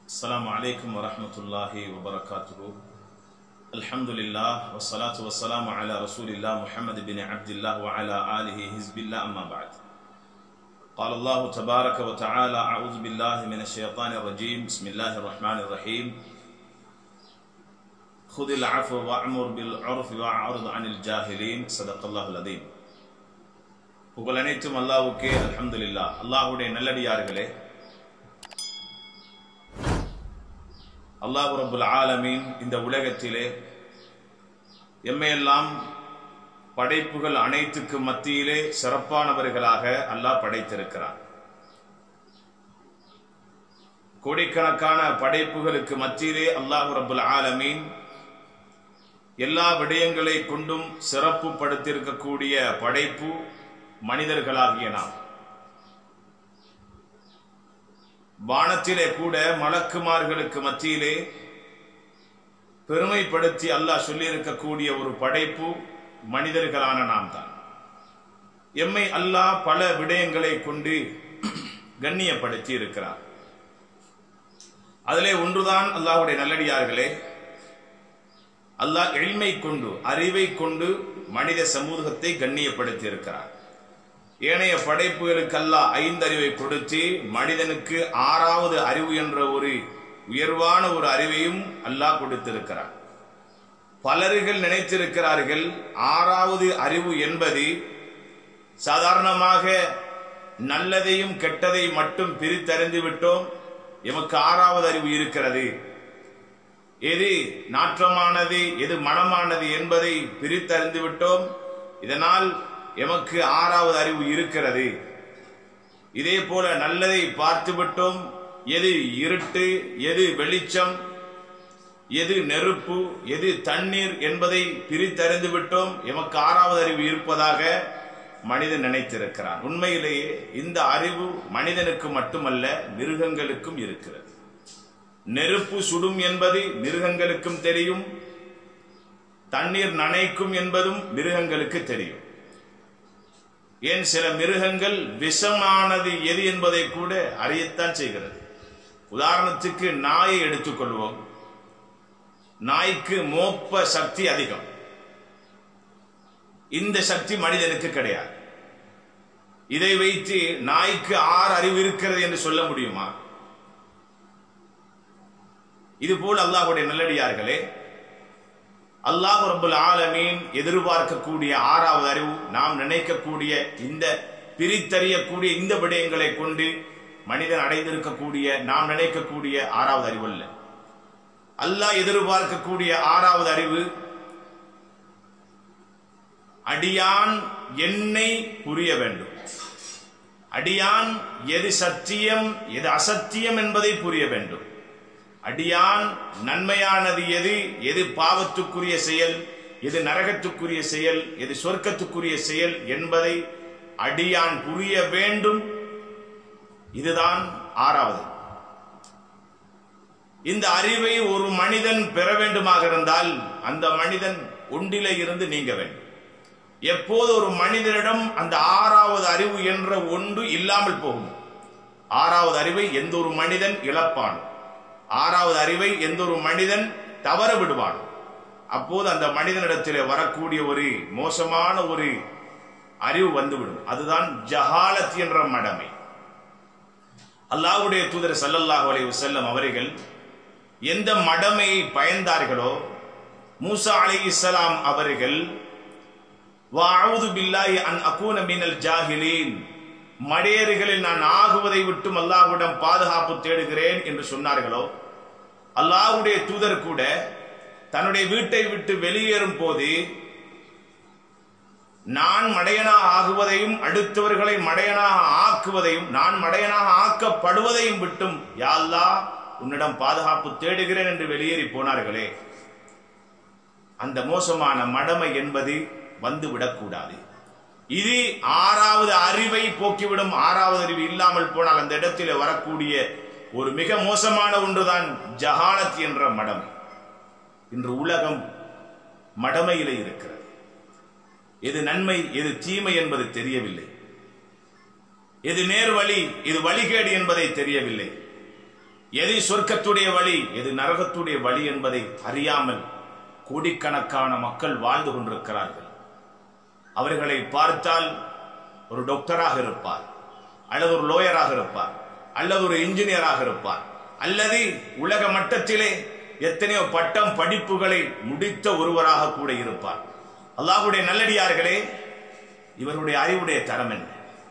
السلام عليكم ورحمة الله وبركاته الحمد لله والصلاة والسلام على رسول الله محمد بن عبد الله وعلى آله حزب الله أما بعد قال الله تبارك وتعالى أعوذ بالله من الشيطان الرجيم بسم الله الرحمن الرحيم خذ العفو وأمر بالعرف وأعرض عن الجاهلين صدق الله العظيم புகழ் அனைத்தும் அல்லாவுக்கே அல்ஹம்துலில்லா அல்லாஹ்வுடைய நல்லடியார்களே அல்லாஹ் ரபுல் ஆலமீன் இந்த உலகத்திலே எம்மையெல்லாம் படைப்புகள் அனைத்துக்கு மத்தியிலே சிறப்பானவர்களாக அல்லாஹ் படைத்திருக்கிறார் கோடிக்கணக்கான படைப்புகளுக்கு மத்தியிலே அல்லாஹ் ரபுல் ஆலமீன் எல்லா விடயங்களை கொண்டும் சிறப்பு படுத்திருக்கக்கூடிய படைப்பு மனிதர்களாகிய நாம் வானத்திலே கூட மலக்குமார்களுக்கு மத்தியிலே பெருமைப்படுத்தி அல்லாஹ் சொல்லியிருக்கக்கூடிய ஒரு படைப்பு மனிதர்களான நாம் தான் எம்மை அல்லாஹ் பல விடயங்களை கொண்டு கண்ணியப்படுத்தி இருக்கிறார் அதிலே ஒன்றுதான் அல்லாஹுடைய நல்லடியார்களே அல்லாஹ் எளிமை கொண்டு அறிவை கொண்டு மனித சமூகத்தை கண்ணியப்படுத்தி இருக்கிறார் ஏனைய படைப்புகளுக்கெல்லாம் ஐந்தறிவை கொடுத்து மனிதனுக்கு ஆறாவது அறிவு என்ற ஒரு உயர்வான ஒரு அறிவையும் அல்லாஹ் கொடுத்திருக்கிறார் பலர்கள் நினைத்திருக்கிறார்கள் ஆறாவது அறிவு என்பது சாதாரணமாக நல்லதையும் கெட்டதை மட்டும் பிரித்தறிந்து விட்டோம் எமக்கு ஆறாவது அறிவு இருக்கிறது எது நாற்றமானது எது மனமானது என்பதை பிரித்தறிந்து விட்டோம் இதனால் எமக்கு ஆறாவது அறிவு இருக்கிறது இதே போல நல்லதை பார்த்து விட்டோம் எது இருட்டு எது வெளிச்சம் எது நெருப்பு எது தண்ணீர் என்பதை பிரித்தறிந்து விட்டோம் எமக்கு ஆறாவது அறிவு இருப்பதாக மனிதன் நினைத்திருக்கிறான் உண்மையிலேயே இந்த அறிவு மனிதனுக்கு மட்டுமல்ல மிருகங்களுக்கும் இருக்கிறது நெருப்பு சுடும் என்பது மிருகங்களுக்கும் தெரியும் தண்ணீர் நனைக்கும் என்பதும் மிருகங்களுக்கு தெரியும் ஏன் சில மிருகங்கள் விஷமானது எது என்பதை கூட அறியத்தான் செய்கிறது உதாரணத்துக்கு நாயை எடுத்துக்கொள்வோம் நாய்க்கு மோப்ப சக்தி அதிகம் இந்த சக்தி மனிதனுக்கு கிடையாது இதை வைத்து நாய்க்கு ஆறு அறிவு இருக்கிறது என்று சொல்ல முடியுமா இது போல் அல்லாஹுடைய நல்லடியார்களே அல்லாஹ் ரபுல் ஆலமீன் எதிர்பார்க்கக்கூடிய ஆறாவது அறிவு நாம் நினைக்கக்கூடிய இந்த பிரித்தறியக்கூடிய இந்த விடயங்களை கொண்டு மனிதன் அடைந்திருக்கக்கூடிய நாம் நினைக்கக்கூடிய ஆறாவது அறிவு அல்ல அல்லாஹ் எதிர்பார்க்கக்கூடிய ஆறாவது அறிவு அடியான் என்னை புரிய வேண்டும் அடியான் எது சத்தியம் எது அசத்தியம் என்பதை புரிய வேண்டும் அடியான் நன்மையானது எது எது பாவத்துக்குரிய செயல் எது நரகத்துக்குரிய செயல் எது சொர்க்கத்துக்குரிய செயல் என்பதை அடியான் புரிய வேண்டும் இதுதான் ஆறாவது இந்த அறிவை ஒரு மனிதன் பெற வேண்டுமாக இருந்தால் அந்த மனிதன் ஒன்றிலே இருந்து நீங்க வேண்டும் எப்போது ஒரு மனிதனிடம் அந்த ஆறாவது அறிவு என்ற ஒன்று இல்லாமல் போகும் ஆறாவது அறிவை எந்த ஒரு மனிதன் இழப்பான் ஆறாவது அறிவை எந்த ஒரு மனிதன் தவற விடுவான் அப்போது அந்த மனிதனிடத்தில் வரக்கூடிய ஒரு மோசமான ஒரு அறிவு வந்துவிடும் அதுதான் ஜஹாலத் என்ற மடமை அல்லாஹுடைய தூதர் சல்லல்லாஹு அலைஹி வஸல்லம் அவர்கள் எந்த மடமையை பயந்தார்களோ மூசா அலி இஸ்லாம் அவர்கள் வாவுது பில்லாஹி அன் அகூன மினல் ஜாஹிலீன் மடையர்களில் நான் ஆகுவதை விட்டும் அல்லாஹ்விடம் பாதுகாப்பு தேடுகிறேன் என்று சொன்னார்களோ அல்லாஹுடைய தூதர் கூட தன்னுடைய வீட்டை விட்டு வெளியேறும் போது நான் மடையனாக ஆகுவதையும் அடுத்தவர்களை மடையனாக ஆக்குவதையும் நான் மடையனாக ஆக்கப்படுவதையும் விட்டும் யாழ்லா உன்னிடம் பாதுகாப்பு தேடுகிறேன் என்று வெளியேறி போனார்களே அந்த மோசமான மடமை என்பது வந்து விடக்கூடாது இது ஆறாவது அறிவை போக்கிவிடும் ஆறாவது அறிவு இல்லாமல் போனால் அந்த இடத்தில் வரக்கூடிய ஒரு மிக மோசமான ஒன்றுதான் ஜஹானத் என்ற மடமை இன்று உலகம் மடமையிலே இருக்கிறது எது நன்மை எது தீமை என்பது தெரியவில்லை எது நேர் வழி இது வழிகேடு என்பதை தெரியவில்லை எது சொர்க்கத்துடைய வழி எது நரகத்துடைய வழி என்பதை அறியாமல் கோடிக்கணக்கான மக்கள் வாழ்ந்து கொண்டிருக்கிறார்கள் அவர்களை பார்த்தால் ஒரு டாக்டராக இருப்பார் அல்லது ஒரு லோயராக இருப்பார் அல்லது ஒரு இன்ஜினியராக இருப்பார் அல்லது உலக மட்டத்திலே எத்தனையோ பட்டம் படிப்புகளை முடித்த ஒருவராக கூட இருப்பார் அல்லாஹ்வுடைய நல்லடியார்களே இவருடைய அறிவுடைய தரம் என்ன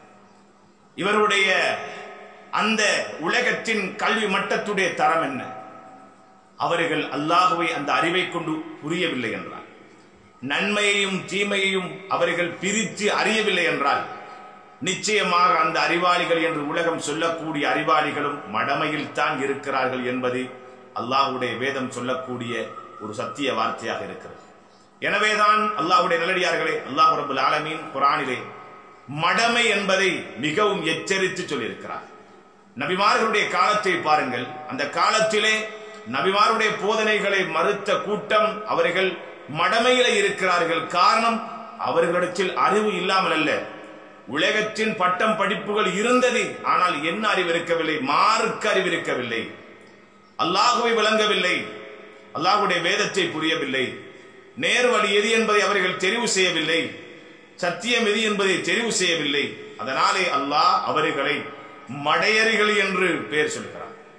இவருடைய அந்த உலகத்தின் கல்வி மட்டத்துடைய தரம் என்ன அவர்கள் அல்லாஹுவை அந்த அறிவை கொண்டு புரியவில்லை என்றால் நன்மையையும் தீமையையும் அவர்கள் பிரித்து அறியவில்லை என்றால் நிச்சயமாக அந்த அறிவாளிகள் என்று உலகம் சொல்லக்கூடிய அறிவாளிகளும் மடமையில் தான் இருக்கிறார்கள் என்பது அல்லாஹ்வுடைய வேதம் சொல்லக்கூடிய ஒரு சத்திய வார்த்தையாக இருக்கிறது எனவேதான் அல்லாஹ்வுடைய நல்லடியார்களே அல்லாஹ் ரபுல் ஆலமீன் குரானிலே மடமை என்பதை மிகவும் எச்சரித்து சொல்லியிருக்கிறார் நபிமார்களுடைய காலத்தை பாருங்கள் அந்த காலத்திலே நபிமாருடைய போதனைகளை மறுத்த கூட்டம் அவர்கள் மடமையில இருக்கிறார்கள் காரணம் அவர்களிடத்தில் அறிவு இல்லாமல் அல்ல உலகத்தின் பட்டம் படிப்புகள் இருந்தது ஆனால் என்ன அறிவு இருக்கவில்லை மார்க்க அறிவு இருக்கவில்லை அல்லாஹுவை விளங்கவில்லை அல்லாஹுடைய வேதத்தை புரியவில்லை நேர் வழி எது என்பதை அவர்கள் தெரிவு செய்யவில்லை சத்தியம் எது என்பதை தெரிவு செய்யவில்லை அதனாலே அல்லாஹ் அவர்களை மடையறிகள் என்று பெயர் சொல்கிறார்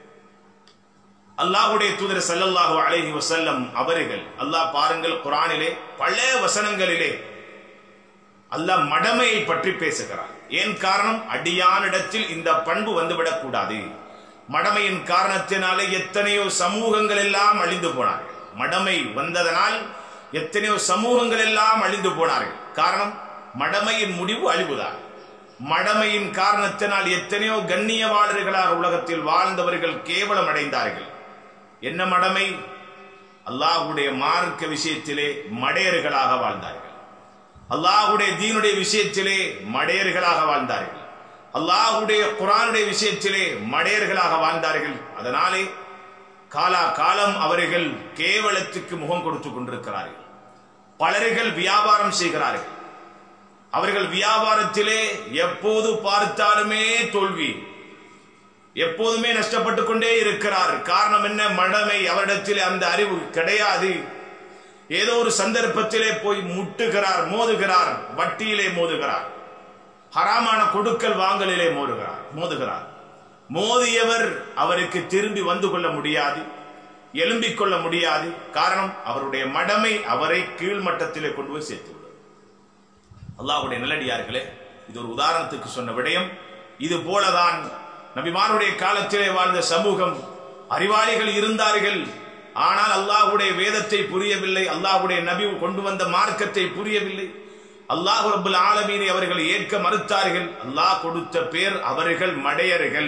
அல்லாஹுடைய தூதர் ஸல்லல்லாஹு அலைஹி வஸல்லம் அவர்கள் அல்லாஹ் பாருங்கள் குரானிலே பல வசனங்களிலே அல்லாஹ் மடமையை பற்றி பேசுகிறார் ஏன் காரணம் அடியானிடத்தில் இந்த பண்பு வந்துவிடக் கூடாது மடமையின் காரணத்தினாலே எத்தனையோ சமூகங்கள் எல்லாம் அழிந்து போனார்கள் மடமை வந்ததனால் எத்தனையோ சமூகங்கள் எல்லாம் அழிந்து போனார்கள் காரணம் மடமையின் முடிவு அழிவுதான் மடமையின் காரணத்தினால் எத்தனையோ கண்ணியவாளர்களாக உலகத்தில் வாழ்ந்தவர்கள் கேவலம் அடைந்தார்கள் என்ன மடமை அல்லாஹுடைய மார்க்க விஷயத்திலே மடையர்களாக வாழ்ந்தார்கள் அல்லாஹுடைய தீனுடைய விஷயத்திலே மடையர்களாக வாழ்ந்தார்கள் அல்லாஹுடைய குரானுடைய விஷயத்திலே மடையர்களாக வாழ்ந்தார்கள் அதனாலே காலா காலம் அவர்கள் கேவலத்துக்கு முகம் கொடுத்து கொண்டிருக்கிறார்கள் பலர்கள் வியாபாரம் செய்கிறார்கள் அவர்கள் வியாபாரத்திலே எப்போது பார்த்தாலுமே தோல்வி எப்போதுமே நஷ்டப்பட்டு கொண்டே இருக்கிறார் காரணம் என்ன மடமை அவரிடத்தில் அந்த அறிவு கிடையாது ஏதோ ஒரு சந்தர்ப்பத்திலே போய் முட்டுகிறார் மோதுகிறார் வட்டியிலே மோதுகிறார் ஹராமான கொடுக்கல் வாங்கலிலே மோதுகிறார் மோதுகிறார் மோதியவர் அவருக்கு திரும்பி வந்து கொள்ள முடியாது எழும்பிக் கொள்ள முடியாது காரணம் அவருடைய மடமை அவரை கீழ்மட்டத்திலே கொண்டு போய் சேர்த்து விடும் அல்லாஹுடைய நல்லடியார்களே இது ஒரு உதாரணத்துக்கு சொன்ன விடயம் இது போலதான் நபிமாருடைய காலத்திலே வாழ்ந்த சமூகம் அறிவாளிகள் இருந்தார்கள் ஆனால் அல்லாஹுடைய வேதத்தை புரியவில்லை அல்லாஹுடைய நபி கொண்டு வந்த மார்க்கத்தை புரியவில்லை அல்லாஹு ரபுல் ஆலமீனை அவர்கள் ஏற்க மறுத்தார்கள் அல்லாஹ் கொடுத்த பேர் அவர்கள் மடையர்கள்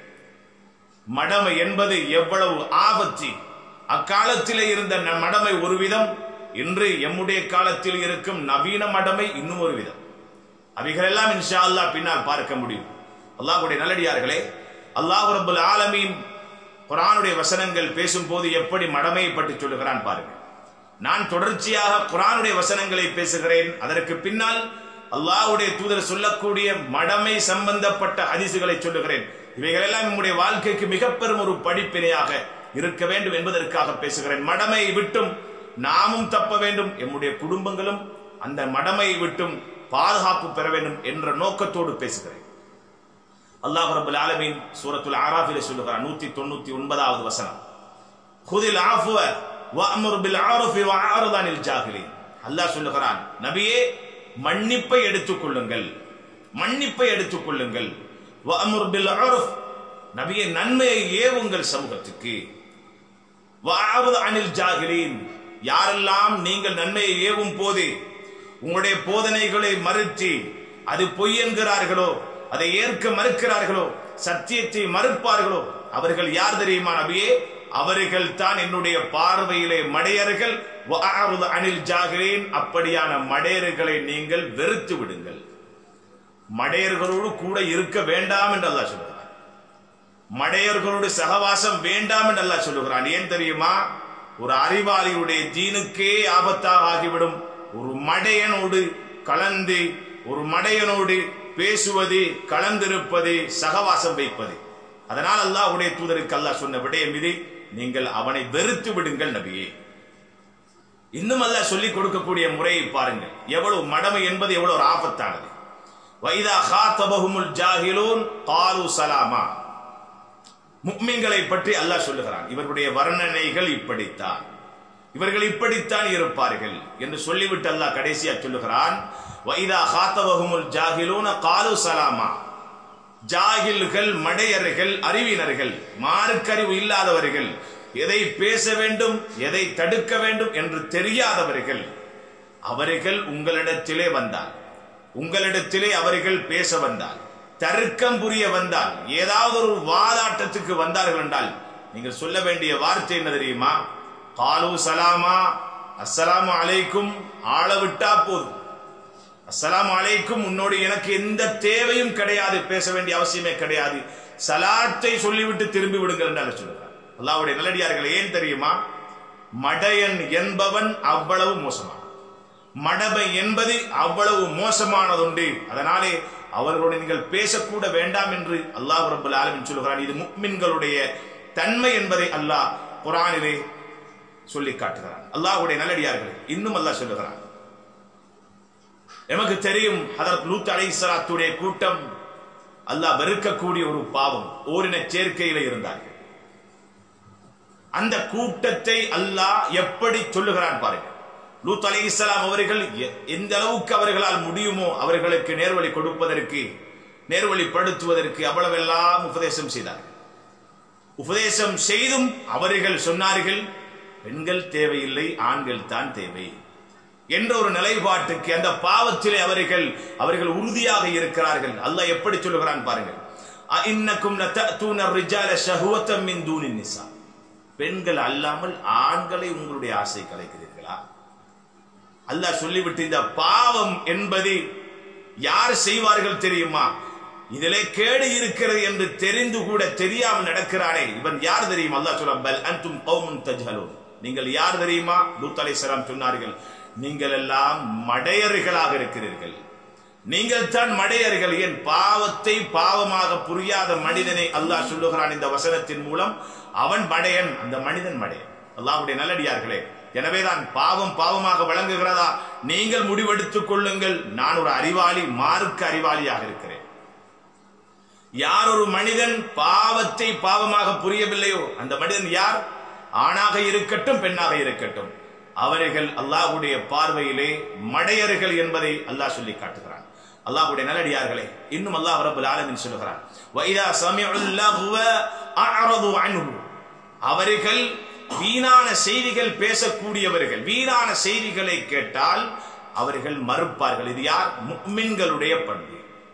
மடமை என்பது எவ்வளவு ஆபத்து அக்காலத்திலே இருந்த ந- மடமை ஒரு விதம் இன்று எம்முடைய காலத்தில் இருக்கும் நவீன மடமை இன்னும் ஒரு விதம் அவைகளெல்லாம் இன்ஷா அல்லாஹ் பின்னால் பார்க்க முடியும் அல்லாஹ்வுடைய நல்லடியார்களே அல்லாஹ் ரபுல் ஆலமீன் குரானுடைய வசனங்கள் பேசும்போது எப்படி மடமையை பற்றி சொல்லுகிறான் பாருங்கள் நான் தொடர்ச்சியாக குரானுடைய வசனங்களை பேசுகிறேன் அதற்கு பின்னால் அல்லாஹ்வுடைய தூதர் சொல்லக்கூடிய மடமை சம்பந்தப்பட்ட ஹதீசுகளை சொல்லுகிறேன் இவைகளெல்லாம் நம்முடைய வாழ்க்கைக்கு மிக பெரும் ஒரு படிப்பினையாக இருக்க வேண்டும் என்பதற்காக பேசுகிறேன் மடமையை விட்டும் நாமும் தப்ப வேண்டும் எம்முடைய குடும்பங்களும் அந்த மடமையை விட்டும் பாதுகாப்பு பெற வேண்டும் என்ற நோக்கத்தோடு பேசுகிறேன் அல்லாஹ் ரபுல் ஆலமீன் சூரத்துல் ஆராஃபிலே சொல்லுகிறார் நூத்தி தொண்ணூத்தி ஒன்பதாவது வசனம் ஹுதில் ஆஃபுவ வஅமுர் பில் ஆருஃபி வஅரித் அனில் ஜாஹிலீன் அல்லாஹ் சொல்லுகிறான் நபியே மன்னிப்பை எடுத்துக்கொள்ளுங்கள் மன்னிப்பை எடுத்துக்கொள்ளுங்கள் வஅமுர் பில் ஆருஃப் நபியே நன்மையை ஏவுங்கள் சமூகத்துக்கு வஅரித் அனில் ஜாஹிலீன் யாரெல்லாம் நீங்கள் நன்மையை ஏவும் போது உங்களுடைய போதனைகளை மறுத்து அது பொய் என்கிறார்களோ அதை ஏற்க மறுக்கிறார்களோ சத்தியத்தை மறுப்பார்களோ அவர்கள் யார் தெரியுமா நபியே அவர்கள் தான் என்னுடைய பார்வையிலே மடையர்கள் வஅரித் அனில் ஜாஹிலீன் அப்படியான மடையர்களை நீங்கள் வெறுத்து விடுங்கள் மடையர்களோடு கூட இருக்க வேண்டாம் என்று அல்லாஹ் சொல்கிறார் மடையர்களோடு சகவாசம் வேண்டாம் என்று அல்லாஹ் சொல்லுகிறான் ஏன் தெரியுமா ஒரு அறிவாளியுடைய தீனுக்கே ஆபத்தாக ஆகிவிடும் ஒரு மடையனோடு கலந்து ஒரு மடையனோடு பேசுவது கலந்திருப்பது சகவாசம் வைப்பது அதனால் அல்லாஹ்வுடைய தூதருக்கு அல்லாஹ் சொன்ன விடயம் இது நீங்கள் அவனை வெறுத்து விடுங்கள் நபியே இன்னும் அல்லாஹ் சொல்லிக் கொடுக்கக்கூடிய முறையை பாருங்கள் எவ்வளவு மடமை என்பது எவ்வளவு ஒரு ஆபத்தானது வைதா ஹாத்தபஹுமுல் ஜாஹிலூன் காலு சலாமா முக்மின்களை பற்றி அல்லாஹ் சொல்லுகிறான் இவர்களுடைய வர்ணனைகள் இப்படித்தான் இவர்கள் இப்படித்தான் இருப்பார்கள் என்று சொல்லிவிட்டு அல்லாஹ் கடைசியா சொல்லுகிறான் வைதா ஹாத்தபஹுமுல் ஜாஹிலூன காலு சலாமா ஜாகில்கள் மடையர்கள் அறிவினர்கள் மார்க்கறிவு இல்லாதவர்கள் எதை பேச வேண்டும் எதை தடுக்க வேண்டும் என்று தெரியாதவர்கள் அவர்கள் உங்களிடத்திலே வந்தால் உங்களிடத்திலே அவர்கள் பேச வந்தால் தர்க்கம் புரிய வந்தால் ஏதாவது ஒரு வாதாட்டத்துக்கு வந்தார்கள் என்றால் நீங்கள் சொல்ல வேண்டிய வார்த்தை என்ன தெரியுமா காலு சலாமா அஸ்ஸலாமு அலைக்கும் ஆள விட்டா போதும் அஸ்ஸலாமு அலைக்கும் உன்னோடு எனக்கு எந்த தேவையும் கிடையாது பேச வேண்டிய அவசியமே கிடையாது சலாத்தை சொல்லிவிட்டு திரும்பி விடுங்கள் என்று சொல்லுகிறார் அல்லாவுடைய நல்லடியார்கள் ஏன் தெரியுமா மடையன் என்பவன் அவ்வளவு மோசமான மடமை என்பது அவ்வளவு மோசமானதுண்டு அதனாலே அவர்களோடு நீங்கள் பேசக்கூட வேண்டாம் என்று அல்லாஹ் ரபுல் ஆலமின் சொல்லுகிறான் இது முக்மின்களுடைய தன்மை என்பதை அல்லாஹ் குரானிலே சொல்லி காட்டுகிறான் அல்லாஹ்வுடைய நல்லடியார்கள் இன்னும் அல்லாஹ் சொல்லுகிறான் எமக்கு தெரியும் ஹதரத் லூத் அலைஹிஸ்ஸலாத்துடைய கூட்டம் அல்லாஹ் வெறுக்கக்கூடிய ஒரு பாவம் ஓரின சேர்க்கையில இருந்தார்கள் அந்த கூட்டத்தை அல்லாஹ் எப்படி சொல்லுகிறான் பாருங்க லூத் அலி இஸ்லாம் அவர்கள் எ- எந்த அளவுக்கு அவர்களால் முடியுமோ அவர்களுக்கு நேர்வழி கொடுப்பதற்கு நேர்வழிப்படுத்துவதற்கு அவ்வளவெல்லாம் உபதேசம் செய்தார்கள் உபதேசம் செய்தும் அவர்கள் சொன்னார்கள் பெண்கள் தேவையில்லை ஆண்கள் தான் தேவை என்ற ஒரு நிலைப்பாட்டுக்கு அந்த பாவத்திலே அவர்கள் அவர்கள் உறுதியாக இருக்கிறார்கள் அல்லாஹ் எப்படி சொல்லுகிறான் பாருங்கள் இன்னக்கும் லதஅதூன الرجال شهوة من دون النساء பெண்கள் அல்லாமல் ஆண்களை உங்களுடைய ஆசை கலைக்கிறீர்களா அல்லாஹ் சொல்லிவிட்டு இந்த பாவம் என்பது யார் செய்வார்கள் தெரியுமா இதிலே கேடு இருக்கிறது என்று தெரிந்து கூட தெரியாமல் நடக்கிறானே இவன் யார் தெரியுமா அல்லாஹ் சொல்ல பல் அன்தும் கௌமுன் தஜ்ஹலூன் நீங்கள் யார் தெரியுமா லூத் அலைஹிஸ்ஸலாம் சொன்னார்கள் நீங்கள் எல்லாம் மடையர்களாக இருக்கிறீர்கள் நீங்கள் தான் மடையர்கள் என் பாவத்தை பாவமாக புரியாத மனிதனை அல்லாஹ் சொல்லுகிறான் இந்த வசனத்தின் மூலம் அவன் மடையன் அந்த மனிதன் மடையன் அல்லாஹ்வுடைய நல்லடியார்களே எனவேதான் பாவம் பாவமாக விளங்குகிறதா நீங்கள் முடிவெடுத்துக் கொள்ளுங்கள் நான் ஒரு அறிவாளி மார்க்க அறிவாளியாக இருக்கிறேன் யார் ஒரு மனிதன் பாவத்தை பாவமாக புரியவில்லையோ அந்த மனிதன் யார் ஆணாக இருக்கட்டும் பெண்ணாக இருக்கட்டும் அவர்கள் அல்லாஹ்வுடைய பார்வையிலே மடையர்கள் என்பதை அல்லாஹ் சொல்லி காட்டுகிறான் அல்லாஹ்வுடைய நல்லடியார்களே இன்னும் அல்லாஹ் ரப்பல் ஆலமீன் சொல்லுகிறான் வைதா சமிஉல் லஹ்வ அஅரது அன்ஹு அவர்கள் வீணான செய்திகள் பேசக்கூடியவர்கள் வீணான செய்திகளை கேட்டால் அவர்கள் மறுப்பார்கள் இது யார் முக்மின்களுடைய பண்பு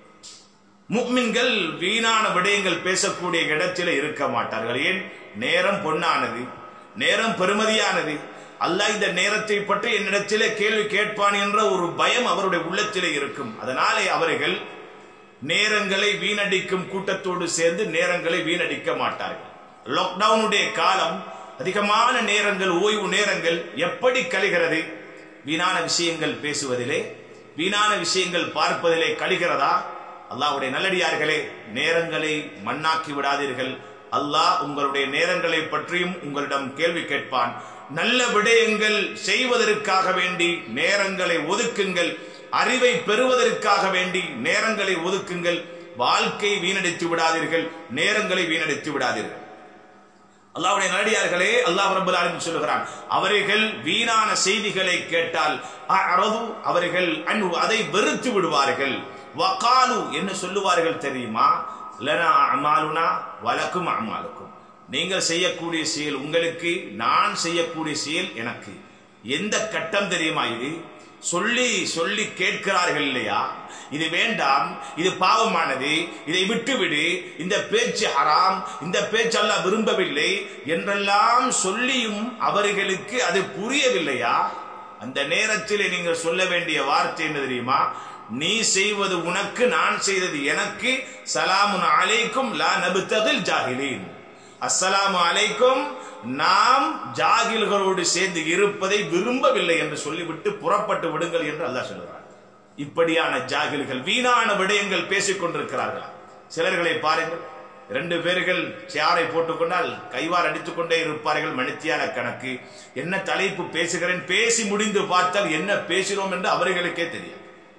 முக்மின்கள் வீணான விடயங்கள் பேசக்கூடிய இடத்திலே இருக்க மாட்டார்கள் ஏன் நேரம் பொன்னானது நேரம் பெருமதியானது அல்லாஹ் இந்த நேரத்தை பற்றி என்னிடத்திலே கேள்வி கேட்பான் என்ற ஒரு பயம் அவருடைய உள்ளத்திலே இருக்கும் அதனாலே அவர்கள் நேரங்களை வீணடிக்கும் கூட்டத்தோடு சேர்ந்து நேரங்களை வீணடிக்க மாட்டார்கள் லாக்டவுனுடைய காலம் அதிகமான நேரங்கள் ஓய்வு நேரங்கள் எப்படி கழிகிறது வீணான விஷயங்கள் பேசுவதிலே வீணான விஷயங்கள் பார்ப்பதிலே கழிகிறதா அல்லாஹ்வுடைய நல்லடியார்களே நேரங்களை மண்ணாக்கி விடாதீர்கள் அல்லாஹ் உங்களுடைய நேரங்களை பற்றியும் உங்களிடம் கேள்வி கேட்பான் நல்ல விடயங்கள் செய்வதற்காக வேண்டி நேரங்களை ஒதுக்குங்கள் அறிவை பெறுவதற்காக வேண்டி நேரங்களை ஒதுக்குங்கள் வாழ்க்கை வீணடித்து விடாதீர்கள் நேரங்களை வீணடித்து விடாதீர்கள் அல்லாஹ்வுடைய நல்லடியார்களே அல்லாஹ் ரப்பல் ஆலமீன் சொல்லுகிறான் அவர்கள் வீணான செய்திகளை கேட்டால் அஅரது அவர்கள் அன்ஹு அதை வெறுத்து விடுவார்கள் வகாலு என்ன சொல்லுவார்கள் தெரியுமா லனா அமாலுனா வலக்கும் அமாலுக்கும் நீங்கள் செய்யக்கூடிய செயல் உங்களுக்கு நான் செய்யக்கூடிய செயல் எனக்கு எந்த கட்டம் தெரியுமா இது சொல்லி சொல்லி கேட்கிறார்கள் இல்லையா இது வேண்டாம் இது பாவமானது இதை விட்டுவிடு இந்த பேச்சு ஹராம் இந்த பேச்சு அல்லாஹ் விரும்பவில்லை என்றெல்லாம் சொல்லியும் அவர்களுக்கு அது புரியவில்லையா அந்த நேரத்தில் நீங்கள் சொல்ல வேண்டிய வார்த்தை என்ன தெரியுமா நீ செய்வது உனக்கு நான் செய்தது எனக்கு சலாமுன் அலைக்கும் லா நபுத்தகில் ஜாகிலீன் அஸ்ஸலாமு அலைக்கும் நாம் ஜாகில்களோடு சேர்ந்து இருப்பதை விரும்பவில்லை என்று சொல்லிவிட்டு புறப்பட்டு விடுங்கள் என்று அல்லாஹ் சொல்கிறார் இப்படியான ஜாகில்கள் வீணான விடயங்கள் பேசிக் கொண்டிருக்கிறார்களா சிலர்களை பாருங்கள் ரெண்டு பேர்கள் சேரை போட்டுக்கொண்டால் கைவார் அடித்துக் கொண்டே இருப்பார்கள் மணித்தியால கணக்கு என்ன தலைப்பு பேசுகிறேன் பேசி முடிந்து பார்த்தால் என்ன பேசினோம் என்று அவர்களுக்கே தெரியாது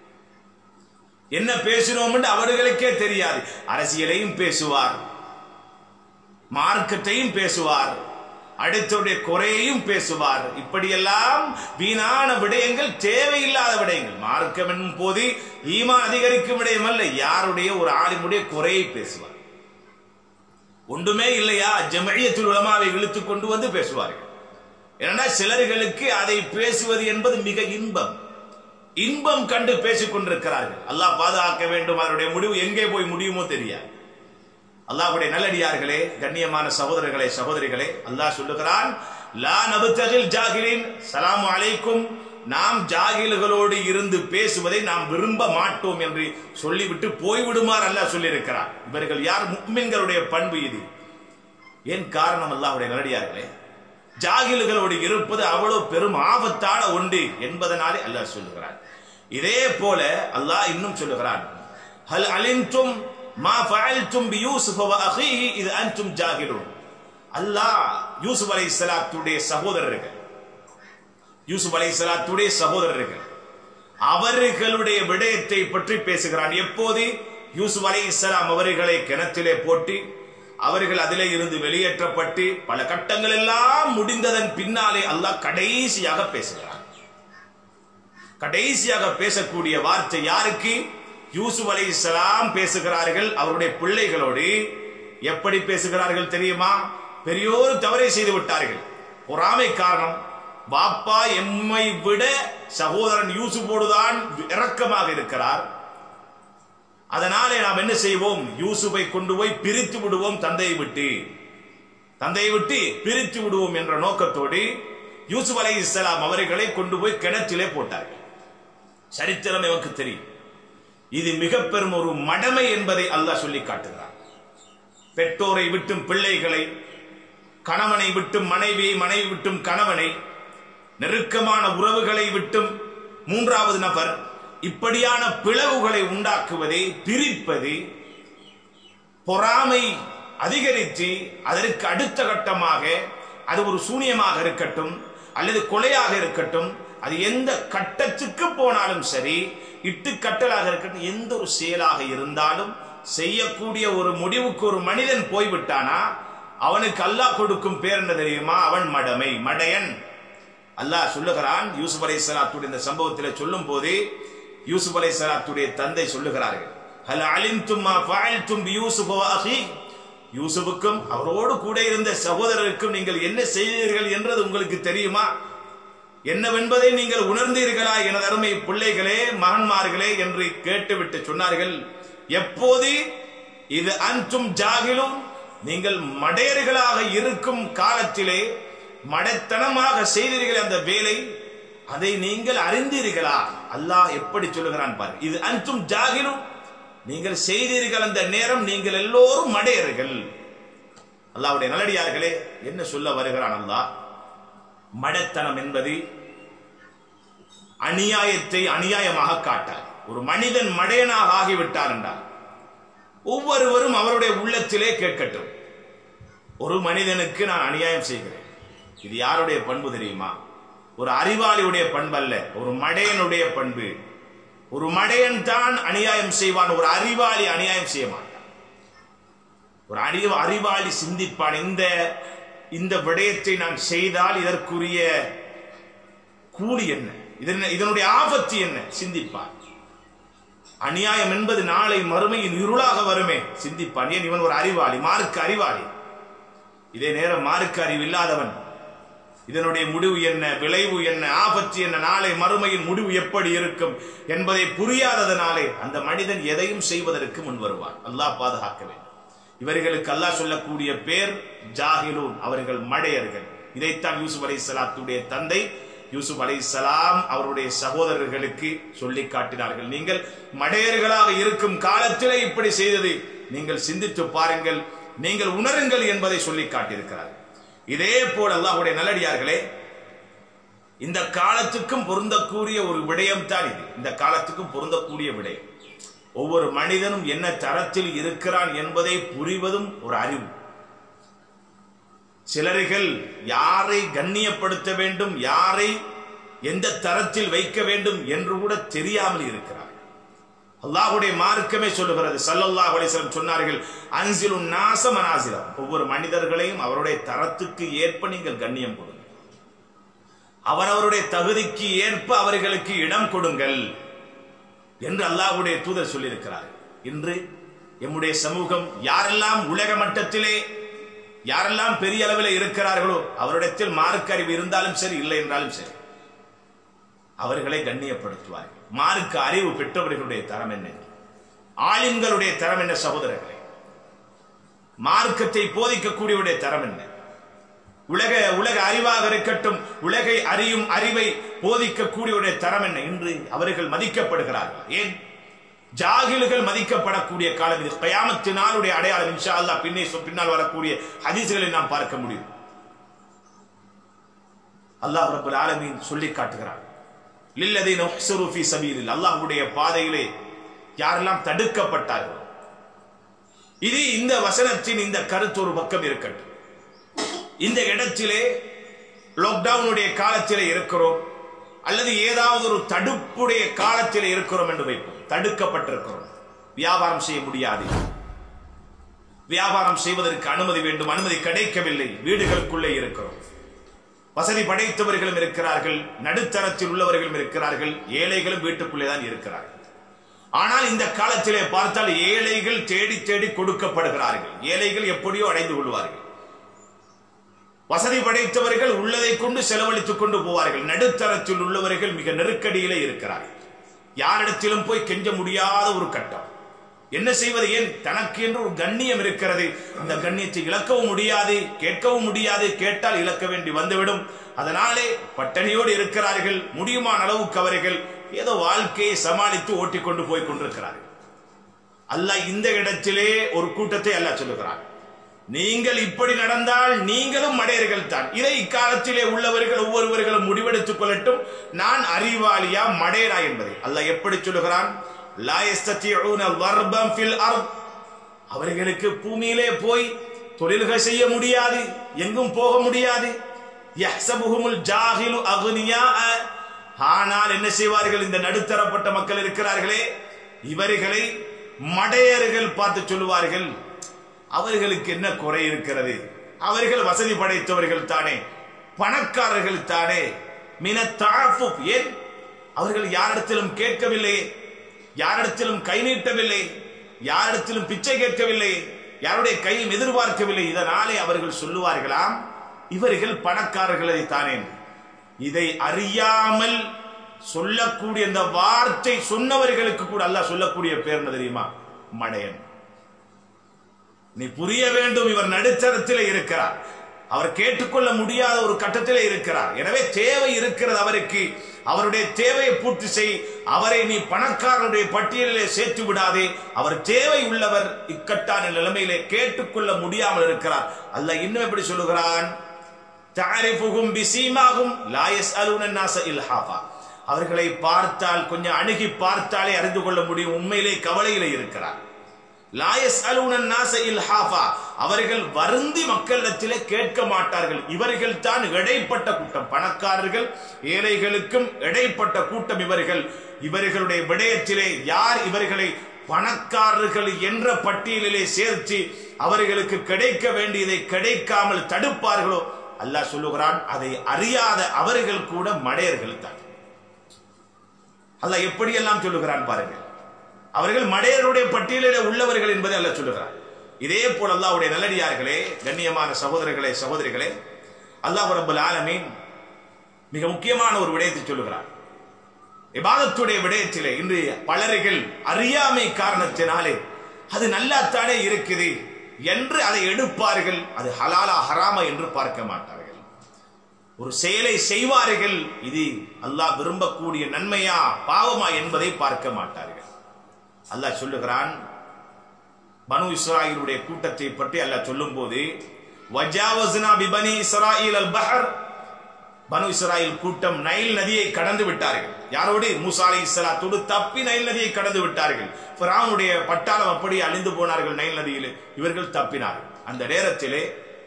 என்ன பேசினோம் என்று அவர்களுக்கே தெரியாது அரசியலையும் பேசுவார் மார்க்கத்தையும் பேசுவார் அடுத்தவருடைய குறையையும் பேசுவார் இப்படியெல்லாம் வீணான விடயங்கள் தேவையில்லாத விடயங்கள் மார்க்கம் என்னும் போது ஈமா அதிகரிக்கும் விடயம் அல்ல யாருடைய ஒரு ஆலிமுடைய குறையை பேசுவார் ஒன்றுமே இல்லையா ஜமழியத்தில் உலமாவை இழுத்து கொண்டு வந்து பேசுவார்கள் ஏன்னா சிலர்களுக்கு அதை பேசுவது என்பது மிக இன்பம் இன்பம் கண்டு பேசிக் கொண்டிருக்கிறார்கள் அல்லாஹ் பாதுகாக்க வேண்டும் அதனுடைய முடிவு எங்கே போய் முடியுமோ தெரியாது அல்லாஹ்வுடைய நல்லடியார்களே கண்ணியமான சகோதரர்களே சகோதரிகளே அல்லாஹ் சொல்லுகிறான் லா நபுத்தகில் ஜாகிலின் சலாமு அலைக்கும் நாம் ஜாகில்களோடு இருந்து பேசுவதை நாம் விரும்ப மாட்டோம் என்று சொல்லிவிட்டு போய்விடுமாறு அல்லாஹ் சொல்லியிருக்கிறார் இவர்கள் யார் முக்மின்களுடைய பண்பு இது ஏன் காரணம் அல்லாஹ்வுடைய நல்லடியார்களே ஜாகில்களோடு இருப்பது அவ்வளவு பெரும் ஆபத்தான ஒன்று என்பதனாலே அல்லாஹ் சொல்லுகிறார் இதே போல அல்லாஹ் இன்னும் சொல்லுகிறான் ஹல் அலின்தும் மா ஃபஅல்தும் பி யூசுஃப வ அஹீஹி இது அன்தும் ஜாகிலூன் அல்லாஹ் யூசுப் அலைஹிஸ்ஸலாத்துடைய சகோதரர்கள் யூசுப் அலைஹிஸ்ஸலாத்துடைய சகோதரர்கள் அவர்களுடைய விடயத்தை பற்றி பேசுகிறான் எப்போது யூசுப் அலைஹிஸ்ஸலாம் அவர்களை கிணத்திலே போட்டு அவர்கள் அதிலே இருந்து வெளியேற்றப்பட்டு பல கட்டங்கள் எல்லாம் முடிந்ததன் பின்னாலே அல்லாஹ் கடைசியாக பேசுகிறான் கடைசியாக பேசக்கூடிய வார்த்தை யாருக்கு யூசுப் அலைஹிஸ்ஸலாம் பேசுகிறார்கள் அவருடைய பிள்ளைகளோடு எப்படி பேசுகிறார்கள் தெரியுமா பெரியோர் தவறை செய்து விட்டார்கள் பொறாமை காரணம் பாப்பா எம்மை விட சகோதரன் யூசுஃபோடுதான் இரக்கமாக இருக்கிறார் அதனாலே நாம் என்ன செய்வோம் யூசுஃபை கொண்டு போய் பிரித்து விடுவோம் தந்தையை விட்டு தந்தையை விட்டு பிரித்து விடுவோம் என்ற நோக்கத்தோடு யூசுப் அலை இஸ்லாம் அவர்களை கொண்டு போய் கிணற்றிலே போட்டார்கள் சரித்திரம் எனக்கு தெரியும் இது மிக பெரும் ஒரு மடமை என்பதை அல்லாஹ் சொல்லி காட்டுகிறார் பெற்றோரை விட்டும் பிள்ளைகளை கணவனை விட்டும் மனைவியை மனைவி விட்டும் கணவனை நெருக்கமான உறவுகளை விட்டும் மூன்றாவது நபர் இப்படியான பிளவுகளை உண்டாக்குவதை பிரிப்பது பொறாமை அதிகரித்து அதற்கு அடுத்த கட்டமாக அது ஒரு சூனியமாக இருக்கட்டும் அல்லது கொலையாக இருக்கட்டும் அது எந்த கட்டத்துக்கு போனாலும் சரி இட்டு கட்டலாக இருக்கட்டும் எந்த ஒரு செயலாக இருந்தாலும் செய்யக்கூடிய ஒரு முடிவுக்கு ஒரு மனிதன் போய்விட்டானா அவனுக்கு அல்லாஹ் கொடுக்கும் பேர் என்ன தெரியுமா அவன் மடமை மடையன் அல்லாஹ் சொல்லுகிறான் யூசுப் அலை சலாத்துடைய இந்த சம்பவத்தில் சொல்லும் போது யூசுப் அலை சலாத்துடைய தந்தை சொல்லுகிறார்கள் ஹல் அலிம்தும் மா ஃபஅல்தும் பி யூசுப் வ அஹி யூசுஃபுக்கும் அவரோடு கூட இருந்த சகோதரருக்கும் நீங்கள் என்ன செய்தீர்கள் என்றது உங்களுக்கு தெரியுமா என்னவென்பதை நீங்கள் உணர்ந்தீர்களா எனது அருமை பிள்ளைகளே மகன்மார்களே என்று கேட்டுவிட்டு சொன்னார்கள் எப்போது இது அன்றும் ஜாகிலும் நீங்கள் மடையர்களாக இருக்கும் காலத்திலே மடத்தனமாக செய்தீர்கள் அந்த வேலை அதை நீங்கள் அறிந்தீர்களா அல்லாஹ் எப்படி சொல்லுகிறான் பாரு இது அன்றும் ஜாகிலும் நீங்கள் செய்தீர்கள் அந்த நேரம் நீங்கள் எல்லோரும் மடையர்கள் அல்லாவுடைய நல்லடியார்களே என்ன சொல்ல வருகிறான் அல்லாஹ் மடத்தனம் என்பது அநியாயத்தை அநியாயமாக காட்டார் ஒரு மனிதன் மடையனாக ஆகிவிட்டார் என்றால் ஒவ்வொருவரும் அவருடைய உள்ளத்திலே கேட்கட்டும் ஒரு மனிதனுக்கு நான் அநியாயம் செய்கிறேன் இது யாருடைய பண்பு தெரியுமா ஒரு அறிவாளியுடைய பண்பு அல்ல ஒரு மடையனுடைய பண்பு ஒரு மடையன் தான் அநியாயம் செய்வான் ஒரு அறிவாளி அநியாயம் செய்ய மாட்டான் ஒரு அறிவு அறிவாளி சிந்திப்பான் இந்த இந்த விடயத்தை நான் செய்தால் இதற்குரிய கூலி என்ன இதன் இதனுடைய ஆபத்து என்ன சிந்திப்பான் அநியாயம் என்பது நாளை மறுமையின் இருளாக வருமே சிந்திப்பான் ஏன் இவன் ஒரு அறிவாளி மார்க்கு அறிவாளி இதே நேரம் மார்க்கு அறிவு இல்லாதவன் இதனுடைய முடிவு என்ன விளைவு என்ன ஆபத்து என்ன நாளை மறுமையின் முடிவு எப்படி இருக்கும் என்பதை புரியாததனாலே அந்த மனிதன் எதையும் செய்வதற்கு முன் வருவான் அல்லாஹ் பாதுகாக்க வேண்டும் இவர்களுக்கு அல்லாஹ் சொல்லக்கூடிய பேர் ஜாகிலூன் அவர்கள் மடையர்கள் இதைத்தான் யூசுப் அலை சலாத்துடைய தந்தை யூசுப் அலை சலாம் அவருடைய சகோதரர்களுக்கு சொல்லி காட்டினார்கள் நீங்கள் மடையர்களாக இருக்கும் காலத்திலே இப்படி செய்தது நீங்கள் சிந்தித்து பாருங்கள் நீங்கள் உணருங்கள் என்பதை சொல்லி காட்டியிருக்கிறார் இதே போல் அல்லாஹுடைய நல்லடியார்களே இந்த காலத்துக்கும் பொருந்தக்கூடிய ஒரு விடயம் தான் இது இந்த காலத்துக்கும் பொருந்தக்கூடிய விடயம் ஒவ்வொரு மனிதனும் என்ன தரத்தில் இருக்கிறான் என்பதை புரிவதும் ஒரு அறிவு சிலர்கள் யாரை கண்ணியப்படுத்த வேண்டும் யாரை எந்த தரத்தில் வைக்க வேண்டும் என்று கூட தெரியாமல் இருக்கிறார் அல்லாஹுடைய மார்க்கமே சொல்லுகிறது சல்லல்லாஹு அலைஹி வஸல்லம் சொன்னார்கள் அன்சிலு நாச மனாசிலம் ஒவ்வொரு மனிதர்களையும் அவருடைய தரத்துக்கு ஏற்ப நீங்கள் கண்ணியம் கொடுங்க அவரவருடைய தகுதிக்கு ஏற்ப அவர்களுக்கு இடம் கொடுங்கள் என்று அல்லாஹ்வுடைய தூதர் சொல்லியிருக்கிறார் இன்று எம்முடைய சமூகம் யாரெல்லாம் உலக மட்டத்திலே யாரெல்லாம் பெரிய அளவில் இருக்கிறார்களோ அவரிடத்தில் மார்க்க அறிவு இருந்தாலும் சரி இல்லை என்றாலும் சரி அவர்களை கண்ணியப்படுத்துவார்கள் மார்க்க அறிவு பெற்றவர்களுடைய தரம் என்ன ஆலிம்களுடைய தரம் என்ன சகோதரர்களே மார்க்கத்தை போதிக்கக்கூடியவருடைய தரம் என்ன உலக உலக அறிவாக இருக்கட்டும் உலகை அறியும் அறிவை போதிக்கக்கூடியவருடைய தரம் என்ன இன்று அவர்கள் மதிக்கப்படுகிறார்கள் ஏன் ஜாகில்கள் மதிக்கப்படக்கூடிய காலம் இது கயாமத்து நாளுடைய அடையாளம் இன்ஷா அல்லாஹ் பின்னே சொ- பின்னால் வரக்கூடிய ஹதீஸ்களை நாம் பார்க்க முடியும் அல்லாஹ் ரப்பல் ஆலமீன் சொல்லி காட்டுகிறார் லில்லதீன உஹ்ஸரு ஃபீ சபீலில் அல்லாஹ்வுடைய பாதையிலே யாரெல்லாம் தடுக்கப்பட்டார்களோ இது இந்த வசனத்தின் இந்த கருத்து ஒரு பக்கம் இருக்கட்டும் இந்த இடத்திலே லாக்டவுனுடைய காலத்திலே இருக்கிறோம் அல்லது ஏதாவது ஒரு தடுப்புடைய காலத்திலே இருக்கிறோம் என்று வைப்போம் தடுக்கப்பட்டிருக்கிறோம் வியாபாரம் செய்ய முடியாது வியாபாரம் செய்வதற்கு அனுமதி வேண்டும் அனுமதி கிடைக்கவில்லை வீடுகளுக்குள்ளே இருக்கிறோம் வசதி படைத்தவர்களும் இருக்கிறார்கள் நடுத்தரத்தில் உள்ளவர்களும் இருக்கிறார்கள் ஏழைகளும் வீட்டுக்குள்ளே தான் இருக்கிறார்கள் ஆனால் இந்த காலத்திலே பார்த்தால் ஏழைகள் தேடி தேடி கொடுக்கப்படுகிறார்கள் ஏழைகள் எப்படியோ அடைந்து கொள்வார்கள் வசதி படைத்தவர்கள் உள்ளதை கொண்டு செலவழித்துக் கொண்டு போவார்கள் நடுத்தரத்தில் உள்ளவர்கள் மிக நெருக்கடியிலே இருக்கிறார்கள் யாரிடத்திலும் போய் கெஞ்ச முடியாத ஒரு கட்டம் என்ன செய்வது ஏன் தனக்கு என்று ஒரு கண்ணியம் இருக்கிறது அந்த கண்ணியத்தை இழக்கவும் முடியாது கேட்கவும் முடியாது கேட்டால் இழக்க வேண்டி வந்துவிடும் அதனாலே பட்டணியோடு இருக்கிறார்கள் முடியுமான அளவுக்கு அவர்கள் ஏதோ வாழ்க்கையை சமாளித்து ஓட்டிக்கொண்டு போய் கொண்டிருக்கிறார்கள் அல்லாஹ் இந்த இடத்திலே ஒரு கூட்டத்தை அல்லாஹ் சொல்லுகிறார் நீங்கள் இப்படி நடந்தால் நீங்களும் மடையர்கள் தான் இதை இக்காலத்திலே உள்ளவர்கள் ஒவ்வொருவர்களும் முடிவெடுத்துக் கொள்ளட்டும் நான் அறிவாளியா மடையரா என்பதை அல்லாஹ் எப்படி சொல்லுகிறான் லா யஸ்தத்தியூன வர்பம் ஃபில் அர்த் அவர்களுக்கு பூமியிலே போய் தொழில்கள் செய்ய முடியாது எங்கும் போக முடியாது யஹ்சபுஹுமுல் ஜாஹிலு அக்னியா ஆனால் என்ன செய்வார்கள் இந்த நடுத்தரப்பட்ட மக்கள் இருக்கிறார்களே இவர்களை மடையர்கள் பார்த்து சொல்லுவார்கள் அவர்களுக்கு என்ன குறை இருக்கிறது அவர்கள் வசதி படைத்தவர்கள் தானே பணக்காரர்கள் தானே மின தாஃபு ஏன் அவர்கள் யாரிடத்திலும் கேட்கவில்லை யாரிடத்திலும் கை நீட்டவில்லை யாரிடத்திலும் பிச்சை கேட்கவில்லை யாருடைய கையும் எதிர்பார்க்கவில்லை இதனாலே அவர்கள் சொல்லுவார்களாம் இவர்கள் பணக்காரர்களை தானே இதை அறியாமல் சொல்லக்கூடிய இந்த வார்த்தை சொன்னவர்களுக்கு கூட அல்லாஹ் சொல்லக்கூடிய பேர் என்ன தெரியுமா மடையன் நீ புரிய வேண்டும் இவர் நடுத்தரத்திலே இருக்கிறார் அவர் கேட்டுக்கொள்ள முடியாத ஒரு கட்டத்திலே இருக்கிறார் எனவே தேவை இருக்கிறது அவருக்கு அவருடைய தேவையை பூர்த்தி செய் அவரை நீ பணக்காரருடைய பட்டியலிலே சேர்த்து விடாதே அவர் தேவை உள்ளவர் இக்கட்டான நிலைமையிலே கேட்டுக்கொள்ள முடியாமல் இருக்கிறார் அல்லாஹ் இன்னும் எப்படி சொல்லுகிறான் தாரிஃபுகும் பிசீமாகும் லாயஸ் அலுன இல்ஹாஃபா அவர்களை பார்த்தால் கொஞ்சம் அணுகி பார்த்தாலே அறிந்து கொள்ள முடியும் உண்மையிலே கவலையிலே இருக்கிறார் லாயஸ் அலுனன் நாச இல்ஹாஃபா அவர்கள் வருந்தி மக்களிடத்திலே கேட்க மாட்டார்கள் இவர்கள் தான் இடைப்பட்ட கூட்டம் பணக்காரர்கள் ஏழைகளுக்கும் இடைப்பட்ட கூட்டம் இவர்கள் இவர்களுடைய விடயத்திலே யார் இவர்களை பணக்காரர்கள் என்ற பட்டியலிலே சேர்த்து அவர்களுக்கு கிடைக்க வேண்டியதை கிடைக்காமல் தடுப்பார்களோ அல்லாஹ் சொல்லுகிறான் அதை அறியாத அவர்கள் கூட மடையர்கள் தான் அல்லாஹ் எப்படியெல்லாம் சொல்லுகிறான் பாருங்கள் அவர்கள் மடையருடைய பட்டியலிலே உள்ளவர்கள் என்பதை அல்லாஹ் சொல்லுகிறான் இதே போல அல்லாஹ்வுடைய நல்லடியார்களே கண்ணியமான சகோதரர்களே சகோதரிகளே அல்லாஹ் ரப்பல் ஆலமீன் மிக முக்கியமான ஒரு விடயத்தை சொல்லுகிறார் இபாதத்துடைய விடயத்திலே இன்று பலர்கள் அறியாமை காரணத்தினாலே அது நல்லாத்தானே இருக்குது என்று அதை எடுப்பார்கள் அது ஹலாலா ஹராமா என்று பார்க்க மாட்டார்கள் ஒரு செயலை செய்வார்கள் இது அல்லாஹ் விரும்பக்கூடிய நன்மையா பாவமா என்பதை பார்க்க மாட்டார்கள் அல்லாஹ் சொல்லுகிறான் பனு இஸ்ராயிலுடைய கூட்டத்தை பற்றி அல்லாஹ் சொல்லும் போது வஜாவஸ்னா பிபனி இஸ்ராயில் அல் பஹர் பனு இஸ்ராயில் கூட்டம் நைல் நதியை கடந்து விட்டார்கள் யாரோடு மூசா அலை இஸ்லாத்தோடு தப்பி நைல் நதியை கடந்து விட்டார்கள் பிராவுடைய பட்டாளம் அப்படியே அழிந்து போனார்கள் நைல் நதியில் இவர்கள் தப்பினார்கள் அந்த நேரத்திலே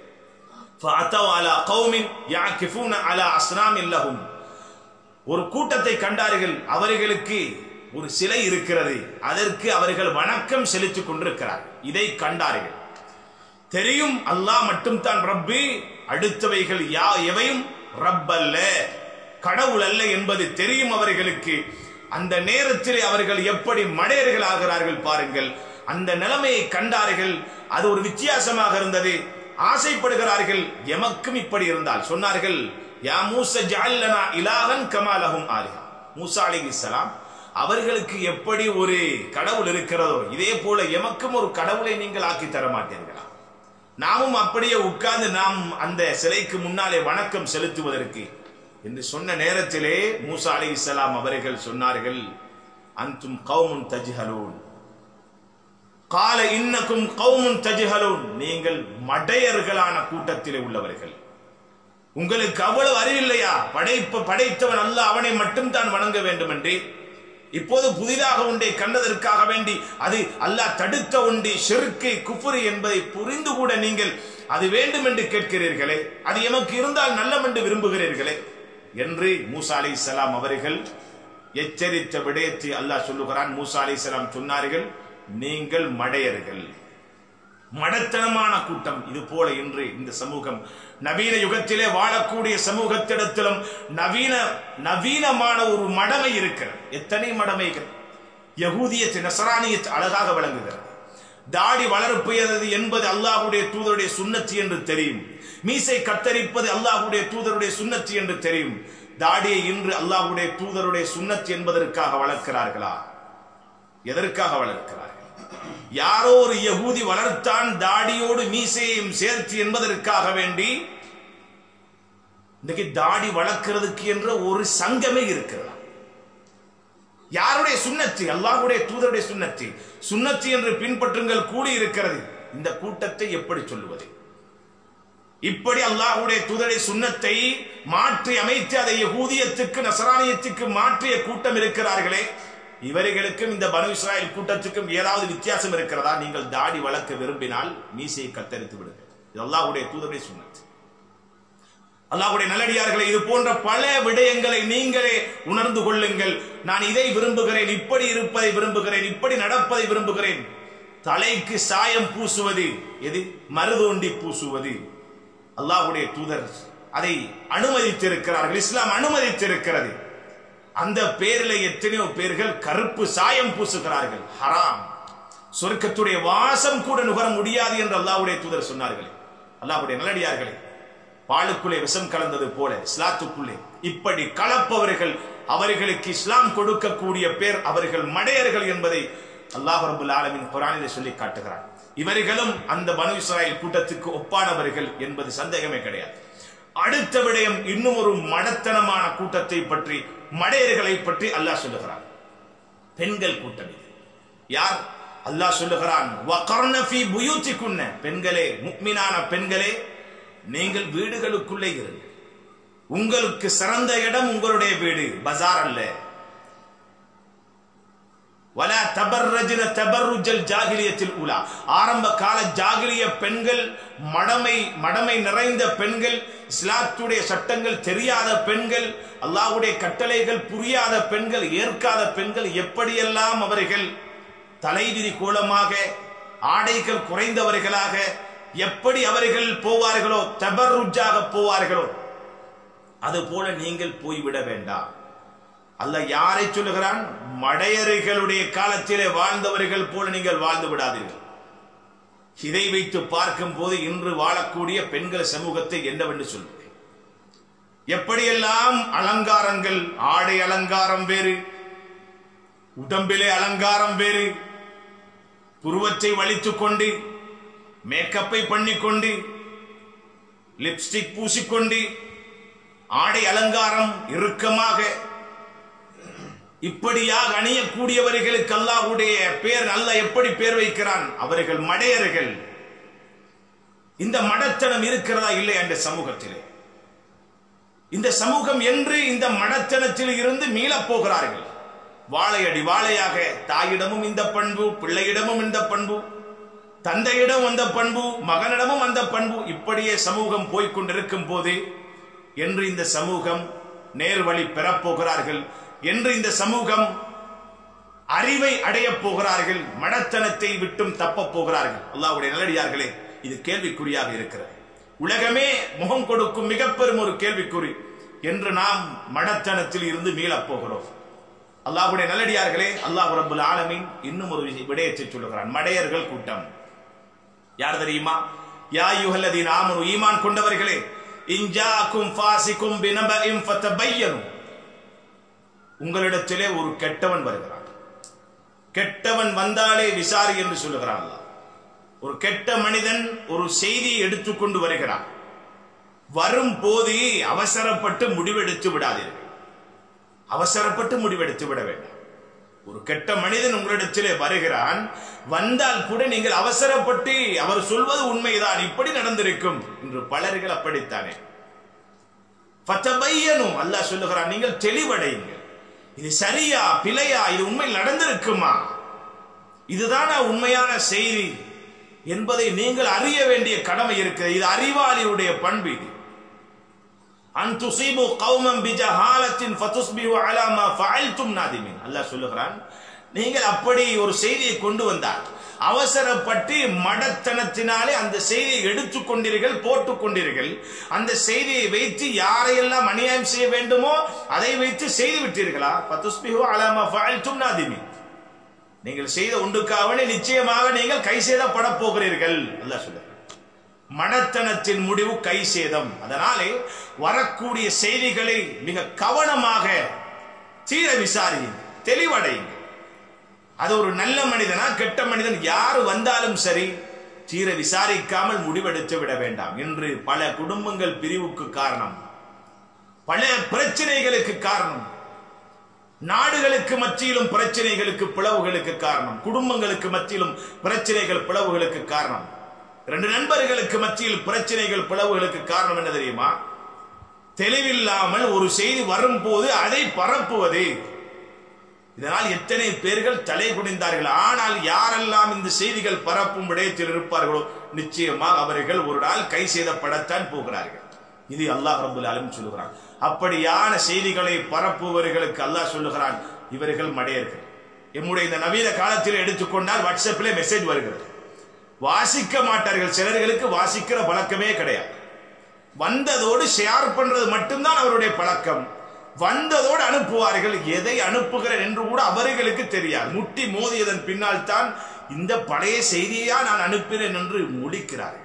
فأتوا على قوم يعكفون على أصنام لهم ஒரு கூட்டத்தை கண்டார்கள் அவர்களுக்கு ஒரு சிலை இருக்கிறது அதற்கு அவர்கள் வணக்கம் செலுத்திக் கொண்டிருக்கிறார் இதை கண்டார்கள் தெரியும் அல்லாஹ் மட்டும் தான் ரப்பி அடுத்தவைகள் யா எவையும் ரப்பல்ல கடவுள் அல்ல என்பது தெரியும் அவர்களுக்கு அந்த நேரத்தில் அவர்கள் எப்படி மடையர்கள் ஆகிறார்கள் பாருங்கள் அந்த நிலைமையை கண்டார்கள் அது ஒரு வித்தியாசமாக இருந்தது ஆசைப்படுகிறார்கள் எமக்கும் இப்படி இருந்தால் சொன்னார்கள் யா மூச ஜஅல்லனா இலாஹன் கமாலஹும் ஆலிஹா மூசா அலைஹிஸ்ஸலாம் அவர்களுக்கு எப்படி ஒரு கடவுள் இருக்கிறதோ இதே போல எமக்கும் ஒரு கடவுளை நீங்கள் ஆக்கி தர மாட்டீர்களா நாமும் அப்படியே உட்கார்ந்து நாம் அந்த சிலைக்கு முன்னாலே வணக்கம் செலுத்துவதற்கு என்று சொன்ன நேரத்திலே மூசா அலி இஸ்லாம் அவர்கள் சொன்னார்கள் அந்தும் கவுமுன் தஜ்ஹலூன் கால இன்னக்கும் கவுமுன் தஜ்ஹலூன் நீங்கள் மடையர்களான கூட்டத்திலே உள்ளவர்கள் உங்களுக்கு அவ்வளவு அறிவில்லையா படைப்பு படைத்தவன் அல்ல அவனை மட்டும் தான் வணங்க வேண்டும் என்று இப்போது புதிதாக ஒன்றை கண்டதற்காக வேண்டி அது அல்லாஹ் தடுத்த ஒன்றி ஷிர்கை குஃபுரி என்பதை புரிந்து கூட நீங்கள் அது வேண்டும் என்று கேட்கிறீர்களே அது எமக்கு இருந்தால் நல்லம் என்று விரும்புகிறீர்களே என்று மூசா அலை சலாம் அவர்கள் எச்சரித்த விடயத்தை அல்லாஹ் சொல்லுகிறான் மூசா அலை சலாம் சொன்னார்கள் நீங்கள் மடையர்கள் மடத்தனமான கூட்டம் இது போல இன்று இந்த சமூகம் நவீன யுகத்திலே வாழக்கூடிய சமூகத்திடத்திலும் நவீன நவீனமான ஒரு மடமை இருக்கிறது எத்தனை மடமைகள் யகூதியத்து நசரானியத் அழகாக விளங்குகிறது தாடி வளர்ப்பது என்பது அல்லாஹுடைய தூதருடைய சுண்ணத்தி என்று தெரியும் மீசை கத்தரிப்பது அல்லாஹுடைய தூதருடைய சுண்ணத்தி என்று தெரியும் தாடியை இன்று அல்லாஹுடைய தூதருடைய சுண்ணத்தி என்பதற்காக வளர்க்கிறார்களா எதற்காக வளர்க்கிறார்கள் யாரோ ஒரு யகூதி வளர்த்தான் தாடியோடு மீசையையும் சேர்த்து என்பதற்காக வேண்டி இன்னைக்கு தாடி வளர்க்கிறதுக்கு என்ற ஒரு சங்கமே இருக்கிறதா யாருடைய சுண்ணத்தி அல்லாஹுடைய தூதருடைய சுண்ணத்தி சுண்ணத்தி என்று பின்பற்றுங்கள் கூடி இருக்கிறது இந்த கூட்டத்தை எப்படி சொல்லுவது இப்படி அல்லாஹுடைய தூதருடைய சுண்ணத்தை மாற்றி அமைத்து அதை யகூதியத்துக்கு நசரானியத்துக்கு மாற்றிய கூட்டம் இருக்கிறார்களே இவர்களுக்கும் இந்த பனு இஸ்ராயல் கூட்டத்துக்கும் ஏதாவது வித்தியாசம் இருக்கிறதா நீங்கள் தாடி வளர்க்க விரும்பினால் மீசையை கத்தரித்து விடுங்கள் இது அல்லாஹுடைய தூதருடைய சுண்ணத்து அல்லாஹுடைய நல்லடியார்களை இது போன்ற பல விடயங்களை நீங்களே உணர்ந்து கொள்ளுங்கள் நான் இதை விரும்புகிறேன் இப்படி இருப்பதை விரும்புகிறேன் இப்படி நடப்பதை விரும்புகிறேன் தலைக்கு சாயம் பூசுவது எது மருதோண்டி பூசுவது அல்லாஹுடைய தூதர் அதை அனுமதித்திருக்கிறார்கள் இஸ்லாம் அனுமதித்திருக்கிறது அந்த பேரில் எத்தனையோ பேர்கள் கருப்பு சாயம் பூசுகிறார்கள் ஹராம் சொர்க்கத்துடைய வாசம் கூட நுகர முடியாது என்று அல்லாஹ்வுடைய தூதர் சொன்னார்கள் அல்லாஹ்வுடைய நல்லடியார்களே பாலுக்குள்ளே விஷம் கலந்தது போல இஸ்லாத்துக்குள்ளே இப்படி கலப்பவர்கள் அவர்களுக்கு இஸ்லாம் கொடுக்கக்கூடிய பேர் அவர்கள் மடையர்கள் என்பதை அல்லாஹ் ரபுல் ஆலமின் குரானிலே சொல்லி காட்டுகிறார் இவர்களும் அந்த பனு இஸ்ராயல் கூட்டத்துக்கு ஒப்பானவர்கள் என்பது சந்தேகமே கிடையாது அடுத்த விடயம் இன்னும் ஒரு மடத்தனமான கூட்டத்தை பற்றி மடையர்களை பற்றி அல்லாஹ் சொல்லுகிறான் பெண்கள் கூட்டம் இது யார் அல்லாஹ் சொல்லுகிறான் வகர்ன ஃபீ புயூத்திக்குன்ன பெண்களே முக்மினான பெண்களே நீங்கள் வீடுகளுக்குள்ளே இருங்கள் உங்களுக்கு சிறந்த இடம் உங்களுடைய வீடு பஜார் அல்ல வல தபர்ரஜின தபர்ருஜல் ஜாகிலியத்தில் உலா ஆரம்ப கால ஜாகிலிய பெண்கள் மடமை மடமை நிறைந்த பெண்கள் இஸ்லாத்துடைய சட்டங்கள் தெரியாத பெண்கள் அல்லாஹ்வுடைய கட்டளைகள் புரியாத பெண்கள் ஏற்காத பெண்கள் எப்படியெல்லாம் அவர்கள் தலைவிதி கோலமாக ஆடைகள் குறைந்தவர்களாக எப்படி அவர்கள் போவார்களோ தபர்ருஜாக போவார்களோ அது போல நீங்கள் போய்விட வேண்டாம் அல்ல யாரை சொல்லுகிறான் மடையர்களுடைய காலத்திலே வாழ்ந்தவர்கள் போல நீங்கள் வாழ்ந்து விடாதீர்கள் இதை வைத்து பார்க்கும் போது இன்று வாழக்கூடிய பெண்கள் சமூகத்தை என்னவென்று சொல்லுவேன் எப்படியெல்லாம் அலங்காரங்கள் ஆடை அலங்காரம் வேறு உடம்பிலே அலங்காரம் வேறு புருவத்தை வலித்துக் கொண்டு மேக்கப்பை பண்ணிக்கொண்டு லிப்ஸ்டிக் பூசிக்கொண்டு ஆடை அலங்காரம் இறுக்கமாக இப்படியாக அணியக்கூடியவர்களுக்கு அல்லாஹ்வுடைய பேர் அல்ல எப்படி பேர் வைக்கிறான் அவர்கள் மடையர்கள் இந்த மடத்தனம் இருக்கிறதா இல்லை என்ற சமூகத்திலே இந்த சமூகம் என்று இந்த மடத்தனத்தில் இருந்து மீளப் போகிறார்கள் வாழையடி வாழையாக தாயிடமும் இந்த பண்பு பிள்ளையிடமும் இந்த பண்பு தந்தையிடம் அந்த பண்பு மகனிடமும் அந்த பண்பு இப்படியே சமூகம் போய்க்கொண்டிருக்கும் போது என்று இந்த சமூகம் நேர்வழி பெறப்போகிறார்கள் என்று இந்த சமூகம் அறிவை அடையப் போகிறார்கள் மடத்தனத்தை விட்டும் தப்பப் போகிறார்கள் அல்லாஹ்வுடைய நல்லடியார்களே இது கேள்விக்குறியாக இருக்கிறது உலகமே முகம் கொடுக்கும் மிக பெரும் ஒரு கேள்விக்குறி என்று நாம் மடத்தனத்தில் இருந்து மீளப் போகிறோம் அல்லாஹ்வுடைய நல்லடியார்களே அல்லாஹ் ரப்புல் ஆலமீன் இன்னும் ஒரு விஷய- விடயத்தை சொல்லுகிறான் மடையர்கள் கூட்டம் யார் தெரியுமா யா யுஹல்லதீன ஆமனு ஈமான் கொண்டவர்களே இன்ஜாக்கும் ஃபாசிக்கும் பினபஇம் ஃபதபையனு உங்களிடத்திலே ஒரு கெட்டவன் வருகிறான் கெட்டவன் வந்தாலே விசாரி என்று சொல்லுகிறான் அல்லாஹ் ஒரு கெட்ட மனிதன் ஒரு செய்தியை எடுத்துக்கொண்டு வருகிறான் வரும் போது அவசரப்பட்டு முடிவெடுத்து விடாதீர்கள் அவசரப்பட்டு முடிவெடுத்து விட வேண்டாம் ஒரு கெட்ட மனிதன் உங்களிடத்திலே வருகிறான் வந்தால் கூட நீங்கள் அவசரப்பட்டு அவர் சொல்வது உண்மைதான் இப்படி நடந்திருக்கும் என்று பலர்கள் அப்படித்தானே ஃபத்தபையனும் அல்லாஹ் சொல்லுகிறான் நீங்கள் தெளிவடையுங்கள் இது சரியா பிழையா இது உண்மை நடந்திருக்குமா இதுதானா உண்மையான செய்தி என்பதை நீங்கள் அறிய வேண்டிய கடமை இருக்கிறது இது அறிவாளியுடைய பண்பு இது அன் துசீபு கௌமம் பிஜஹாலத்தின் ஃபதுஸ்பிஹு அலா மா ஃபஅல்தும் நாதிமின் அல்லாஹ் சொல்லுகிறான் நீங்கள் அப்படி ஒரு செய்தியை கொண்டு வந்தால் அவசரப்பட்டு மடத்தனத்தினாலே அந்த செய்தியை எடுத்துக் கொண்டீர்கள் போட்டுக் கொண்டீர்கள் அந்த செய்தியை வைத்து யாரையெல்லாம் அநியாயம் செய்ய வேண்டுமோ அதை வைத்து செய்து விட்டீர்களா ஃபதுஸ்பிஹு அலா மா ஃபஅல்தும் நாதிமின் நீங்கள் செய்த ஒன்றுக்காகவே நிச்சயமாக நீங்கள் கை செய்தப்பட போகிறீர்கள் அல்லாஹ் சொல்லுகிறான் மடத்தனத்தின் முடிவு கை சேதம் அதனாலே வரக்கூடிய செய்திகளை மிக கவனமாக தீர விசாரியுங்கள் தெளிவடையுங்கள் அது ஒரு நல்ல மனிதனா கெட்ட மனிதன் யார் வந்தாலும் சரி தீர விசாரிக்காமல் முடிவெடுத்து விட வேண்டாம் என்று பல குடும்பங்கள் பிரிவுக்கு காரணம் பல பிரச்சனைகளுக்கு காரணம் நாடுகளுக்கு மத்தியிலும் பிரச்சனைகளுக்கு பிளவுகளுக்கு காரணம் குடும்பங்களுக்கு மத்தியிலும் பிரச்சனைகள் பிளவுகளுக்கு காரணம் ரெண்டு நண்பர்களுக்கு மத்தியில் பிரச்சனைகள் பிளவுகளுக்கு காரணம் என்ன தெரியுமா தெளிவில்லாமல் ஒரு செய்தி வரும்போது அதை பரப்புவது இதனால் எத்தனை பேர்கள் தலை குனிந்தார்கள் ஆனால் யாரெல்லாம் இந்த செய்திகள் பரப்பும் விடயத்தில் இருப்பார்களோ நிச்சயமாக அவர்கள் ஒரு நாள் கை செய்தப்படத்தான் போகிறார்கள் இது அல்லாஹ் ரபுல் ஆலமீன் சொல்லுகிறான் அப்படியான செய்திகளை பரப்புபவர்களுக்கு அல்லாஹ் சொல்லுகிறான் இவர்கள் மடையர்கள் எம்முடைய இந்த நவீன காலத்தில் எடுத்துக்கொண்டால் வாட்ஸ்அப்பில் மெசேஜ் வருகிறது வாசிக்க மாட்டார்கள் சிலர்களுக்கு வாசிக்கிற பழக்கமே கிடையாது வந்ததோடு ஷேர் பண்றது மட்டும்தான் அவருடைய பழக்கம் வந்ததோடு அனுப்புவார்கள் எதை அனுப்புகிறேன் என்று கூட அவர்களுக்கு தெரியாது முட்டி மோதியதன் பின்னால் தான் இந்த பழைய செய்தியா நான் அனுப்பினேன் என்று முடிக்கிறார்கள்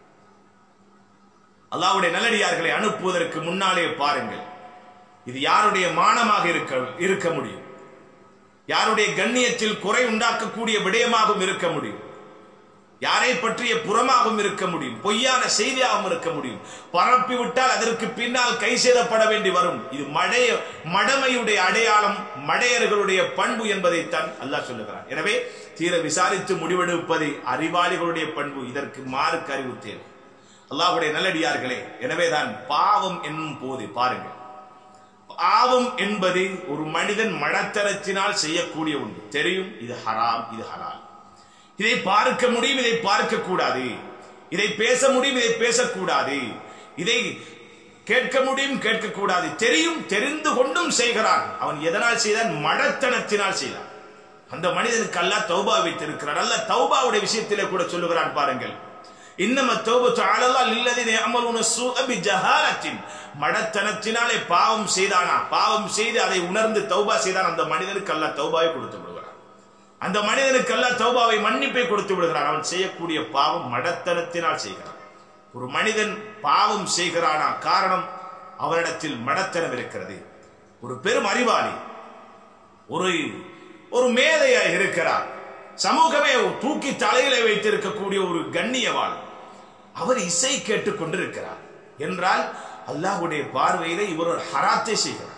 அல்லாவுடைய நல்லடியார்களை அனுப்புவதற்கு முன்னாலே பாருங்கள் இது யாருடைய மானமாக இருக்க இருக்க முடியும் யாருடைய கண்ணியத்தில் குறை உண்டாக்கக்கூடிய விடயமாகவும் இருக்க முடியும் யாரை பற்றிய புறமாகவும் இருக்க முடியும் பொய்யான செய்தியாகவும் இருக்க முடியும் பரப்பி விட்டால் அதற்கு பின்னால் கை செய்தப்பட வேண்டி வரும் இது மடைய மடமையுடைய அடையாளம் மடையர்களுடைய பண்பு என்பதைத்தான் அல்லாஹ் சொல்லுகிறார் எனவே தீர விசாரித்து முடிவெடுப்பது அறிவாளிகளுடைய பண்பு இதற்கு மாறுக்கு அறிவு தேவை அல்லாஹுடைய நல்லடியார்களே எனவேதான் பாவம் என்னும் போது பாருங்கள் பாவம் என்பது ஒரு மனிதன் மடத்தனத்தினால் செய்யக்கூடிய ஒன்று தெரியும் இது ஹராம் இது ஹலால் இதை பார்க்க முடியும் இதை பார்க்க கூடாது இதை பேச முடியும் இதை பேசக்கூடாது இதை கேட்க முடியும் கேட்கக்கூடாது தெரியும் தெரிந்து கொண்டும் செய்கிறான் அவன் எதனால் செய்தான் மடத்தனத்தினால் செய்தான் அந்த மனிதனுக்கு அல்லாஹ் தௌபா வைத்திருக்கிறான் அல்ல தௌபாவுடைய விஷயத்திலே கூட சொல்லுகிறான் பாருங்கள் இன்னம தௌபத்து அலல்லா லில்லதீன யஅமலூன ஸூஅ பிஜஹாலத்தின் மடத்தனத்தினாலே பாவம் செய்தானா பாவம் செய்து அதை உணர்ந்து தௌபா செய்தான் அந்த மனிதனுக்கு அல்லாஹ் தௌபாவை கொடுத்து விடுகிறான் அந்த மனிதனுக்கு அல்லாஹ் தௌபாவை மன்னிப்பை கொடுத்து விடுகிறான் அவன் செய்யக்கூடிய பாவம் மடத்தனத்தினால் செய்கிறான் ஒரு மனிதன் பாவம் செய்கிறானா காரணம் அவரிடத்தில் மடத்தனம் இருக்கிறது ஒரு பெரும் அறிவாளி ஒரு ஒரு மேதையா இருக்கிறார் சமூகமே தூக்கி தலையில வைத்திருக்கக்கூடிய ஒரு கண்ணியவாள் அவர் இசை கேட்டுக் கொண்டிருக்கிறார் என்றால் அல்லாஹ்வுடைய பார்வையில இவர் ஒரு ஹராத்தை செய்கிறார்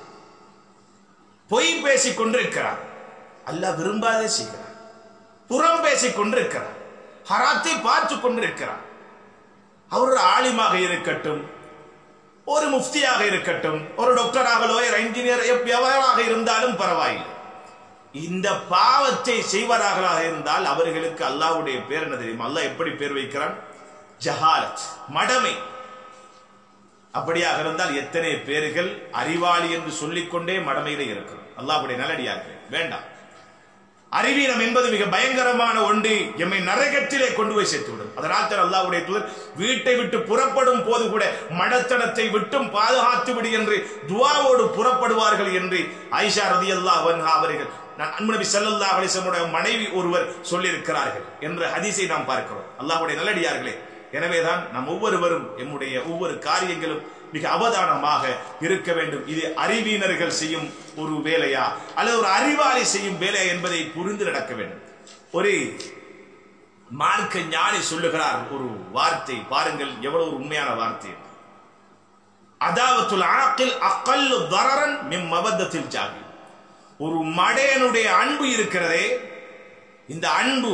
பொய் பேசிக் கொண்டிருக்கிறார் அல்லாஹ் விரும்பாதே செய்கிறார் புறம் பேசிக் கொண்டிருக்கிறார் ஹராத்தை பார்த்து கொண்டிருக்கிறார் அவர் ஒரு ஆலிமாக இருக்கட்டும் ஒரு முஃப்தியாக இருக்கட்டும் ஒரு டாக்டராகலோ ஒரு இன்ஜினியர் எவ்வளவாக இருந்தாலும் பரவாயில்லை இந்த பாவத்தை செய்வராக இருந்தால் அவர்களுக்கு அல்லாஹ்வுடைய பேர் என்ன தெரியுமா அல்லாஹ் எப்படி பேர் வைக்கிறான் ஜஹாலத் மடமை அப்படியாக இருந்தால் எத்தனை பேர்கள் அறிவாளி என்று சொல்லிக்கொண்டே மடமையில இருக்கிறோம் அல்லாஹ்வுடைய நல்லடியார்கள் வேண்டாம் அறிவீனம் என்பது மிக பயங்கரமான ஒன்று எம்மை நரகத்திலே கொண்டு போய் சேர்த்துவிடும் அதனால் தான் அல்லாஹ்வுடைய தூதர் வீட்டை விட்டு புறப்படும் போது கூட மடத்தனத்தை விட்டும் பாதுகாத்து விடு என்று துவாவோடு புறப்படுவார்கள் என்று ஆயிஷா ரதியல்லாஹு அன்ஹா அவர்கள் நான் அன்பு நபி ஸல்லல்லாஹு அலைஹி வஸல்லம் மனைவி ஒருவர் சொல்லியிருக்கிறார்கள் என்ற ஹதீஸை நாம் பார்க்கிறோம் அல்லாஹ்வுடைய நல்லடியார்களே எனவேதான் நாம் ஒவ்வொருவரும் எம்முடைய ஒவ்வொரு காரியங்களும் மிக அவதானமாக இருக்க வேண்டும் இது அறிவியினர்கள் செய்யும் ஒரு வேலையா அல்லது ஒரு அறிவாளி செய்யும் வேலையா என்பதை புரிந்து நடக்க வேண்டும் ஒரு மார்க்க ஞானி சொல்லுகிறார் ஒரு வார்த்தை பாருங்கள் எவ்வளவு ஒரு உண்மையான வார்த்தை அதாவத்துல் ஆக்கில் அக்கல்லு தரரன் மிம் மபத்தத்தில் ஜாகி ஒரு மடையனுடைய அன்பு இருக்கிறதே இந்த அன்பு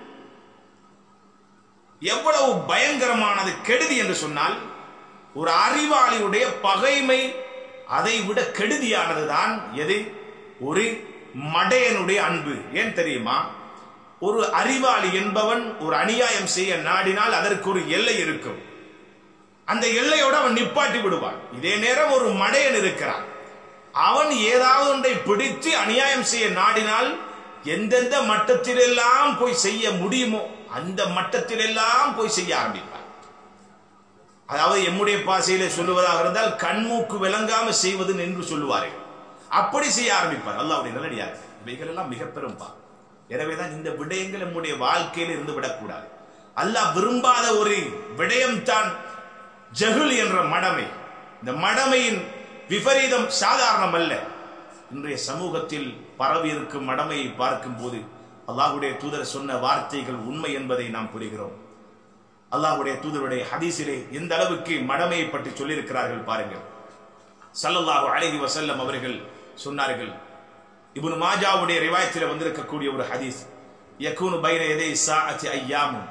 எவ்வளவு பயங்கரமானது கெடுதி என்று சொன்னால் ஒரு அறிவாளியுடைய பகைமை அதை விட கெடுதியானதுதான் எது ஒரு மடையனுடைய அன்பு ஏன் தெரியுமா ஒரு அறிவாளி என்பவன் ஒரு அநியாயம் செய்ய நாடினால் அதற்கு ஒரு எல்லை இருக்கும் அந்த எல்லையோடு அவன் நிப்பாட்டி விடுவான் இதே நேரம் ஒரு மடையன் இருக்கிறான் அவன் ஏதாவது ஒன்றை பிடித்து அநியாயம் செய்ய நாடினால் எந்தெந்த மட்டத்திலெல்லாம் போய் செய்ய முடியுமோ அந்த மட்டத்திலெல்லாம் போய் செய்ய ஆரம்பிப்பான் அதாவது எம்முடைய பாசையில சொல்லுவதாக இருந்தால் கண்மூக்கு விளங்காம செய்வது என்று சொல்லுவார்கள் அப்படி செய்ய ஆரம்பிப்பார் அல்லாவுடைய நல்லடியார் இவைகள் எல்லாம் மிக பெரும் பா எனவேதான் இந்த விடயங்கள் நம்முடைய வாழ்க்கையில் இருந்து விடக்கூடாது அல்லாஹ் விரும்பாத ஒரு விடயம்தான் ஜகுல் என்ற மடமை இந்த மடமையின் விபரீதம் சாதாரணம் அல்ல இன்றைய சமூகத்தில் பரவி இருக்கும் மடமையை பார்க்கும் போது அல்லாஹுடைய தூதர் சொன்ன வார்த்தைகள் உண்மை என்பதை நாம் புரிகிறோம் அல்லாஹுடைய தூதருடைய ஹதீஸிலே எந்த அளவுக்கு மடமையை பற்றி சொல்லியிருக்கிறார்கள் பாருங்கள் சல்லல்லாஹு அலைஹி வசல்லம் அவர்கள் சொன்னார்கள் இப்னு மாஜாவுடைய ரிவாயத்தில் வந்திருக்கக்கூடிய ஒரு ஹதீஸ் யகூனு பைன எதை சாஅத்தி ஐயாமும்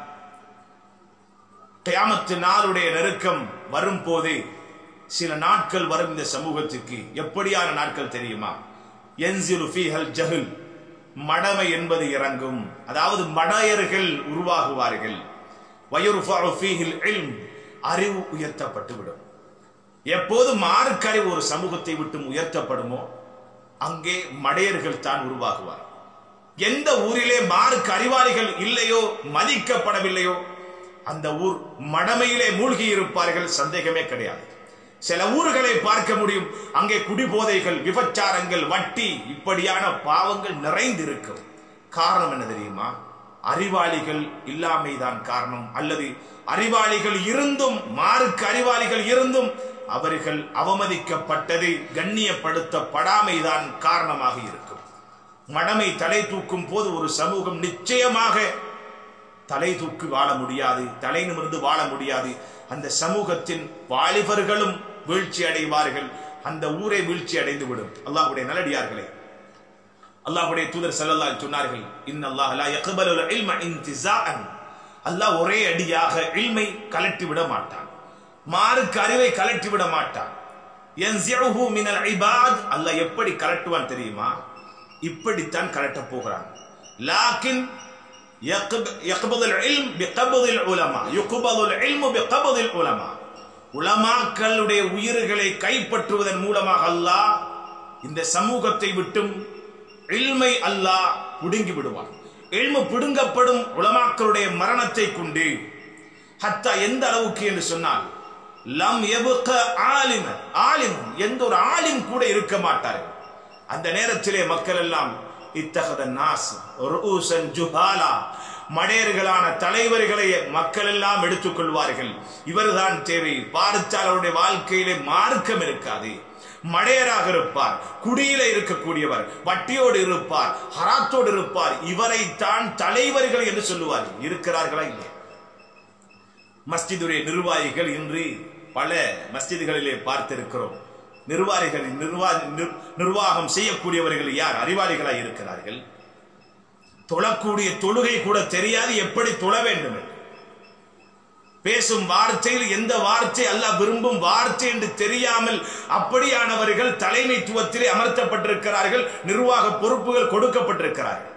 கியாமத்து நாளுடைய நெருக்கம் வரும் போதே சில நாட்கள் வரும் இந்த சமூகத்துக்கு எப்படியான நாட்கள் தெரியுமா என்சிலு ஃபீஹல் ஜஹல் மடமை என்பது இறங்கும் அதாவது மடையர்கள் உருவாகுவார்கள் வயுர்ஃபஉ ஃபீஹில் இல்ம் அறிவு உயர்த்தப்பட்டுவிடும் எப்போது மார்க்கறிவு ஒரு சமூகத்தை விட்டு உயர்த்தப்படுமோ அங்கே மடையர்கள் தான் உருவாகுவார் எந்த ஊரிலே மார்க் அறிவாளிகள் இல்லையோ மதிக்கப்படவில்லையோ அந்த ஊர் மடமையிலே மூழ்கி இருப்பார்கள் சந்தேகமே கிடையாது சில ஊர்களை பார்க்க முடியும் அங்கே குடிபோதைகள் விபச்சாரங்கள் வட்டி இப்படியான பாவங்கள் நிறைந்திருக்கும் காரணம் என்ன தெரியுமா அறிவாளிகள் இல்லாமைதான் காரணம் அல்லது அறிவாளிகள் இருந்தும் மார்க்கு அறிவாளிகள் இருந்தும் அவர்கள் அவமதிக்கப்பட்டது கண்ணியப்படுத்தப்படாமைதான் காரணமாக இருக்கும் மடமை தலை தூக்கும் போது ஒரு சமூகம் நிச்சயமாக தலை தூக்கி வாழ முடியாது தலை நிமிர்ந்து வாழ முடியாது அந்த சமூகத்தின் வாலிபர்களும் வீழ்ச்சி அடைவார்கள் அந்த ஊரை வீழ்ச்சி அடைந்து விடும் அல்லாஹுடைய நல்லடியார்களே அல்லாஹுடைய தூதர் சல்லல்லா சொன்னார்கள் இன்னல்லாஹ் லா யக்பலுல் இல்ம இன்திசாஅன் அல்லாஹ் ஒரே அடியாக இல்மை கலட்டி விட மாட்டான் மாருக்கு அறிவை கலட்டி விட மாட்டான் யன்சிஉஹு மினல் இபாத் அல்லாஹ் எப்படி கலட்டுவான் தெரியுமா இப்படித்தான் கலட்ட போகிறான் லாக்கின் يقبض العلم بقبض العلماء يقبض العلم بقبض العلماء உலமாக்களுடைய உயிர்களை கைப்பற்றுவதன் மூலமாக அல்லாஹ் இந்த சமூகத்தை விட்டும் இல்மை அல்லாஹ் புடுங்கி விடுவான் எல்மு பிடுங்கப்படும் உலமாக்களுடைய மரணத்தை கொண்டு ஹத்தா எந்த அளவுக்கு என்று சொன்னால் லம் எபுக்க ஆலிம ஆலிம் எந்த ஒரு ஆலிம் கூட இருக்க மாட்டார்கள் அந்த நேரத்திலே மக்கள் எல்லாம் இத்தகத நாஸ் ரூசன் ஜுஹாலா மடையர்களான தலைவர்களை மக்கள் எல்லாம் எடுத்துக் கொள்வார்கள் இவர்தான் தேவை பார்த்தால் அவருடைய வாழ்க்கையிலே மார்க்கம் இருக்காது மடையராக இருப்பார் குடியில இருக்கக்கூடியவர் வட்டியோடு இருப்பார் ஹராத்தோடு இருப்பார் இவரைத்தான் தலைவர்கள் என்று சொல்லுவார் இருக்கிறார்களா இல்லை மஸ்ஜிதுடைய நிர்வாகிகள் இன்று பல மஸ்ஜிதுகளிலே பார்த்திருக்கிறோம் நிர்வாகிகள் நிர்வாகம் செய்யக்கூடியவர்கள் யார் அறிவாளிகளாய் இருக்கிறார்கள் தொழக்கூடிய தொழுகை கூட தெரியாது எப்படி தொழ வேண்டும் பேசும் வார்த்தையில் எந்த வார்த்தை அல்லாஹ் விரும்பும் வார்த்தை என்று தெரியாமல் அப்படியானவர்கள் தலைமைத்துவத்திலே அமர்த்தப்பட்டிருக்கிறார்கள் நிர்வாக பொறுப்புகள் கொடுக்கப்பட்டிருக்கிறார்கள்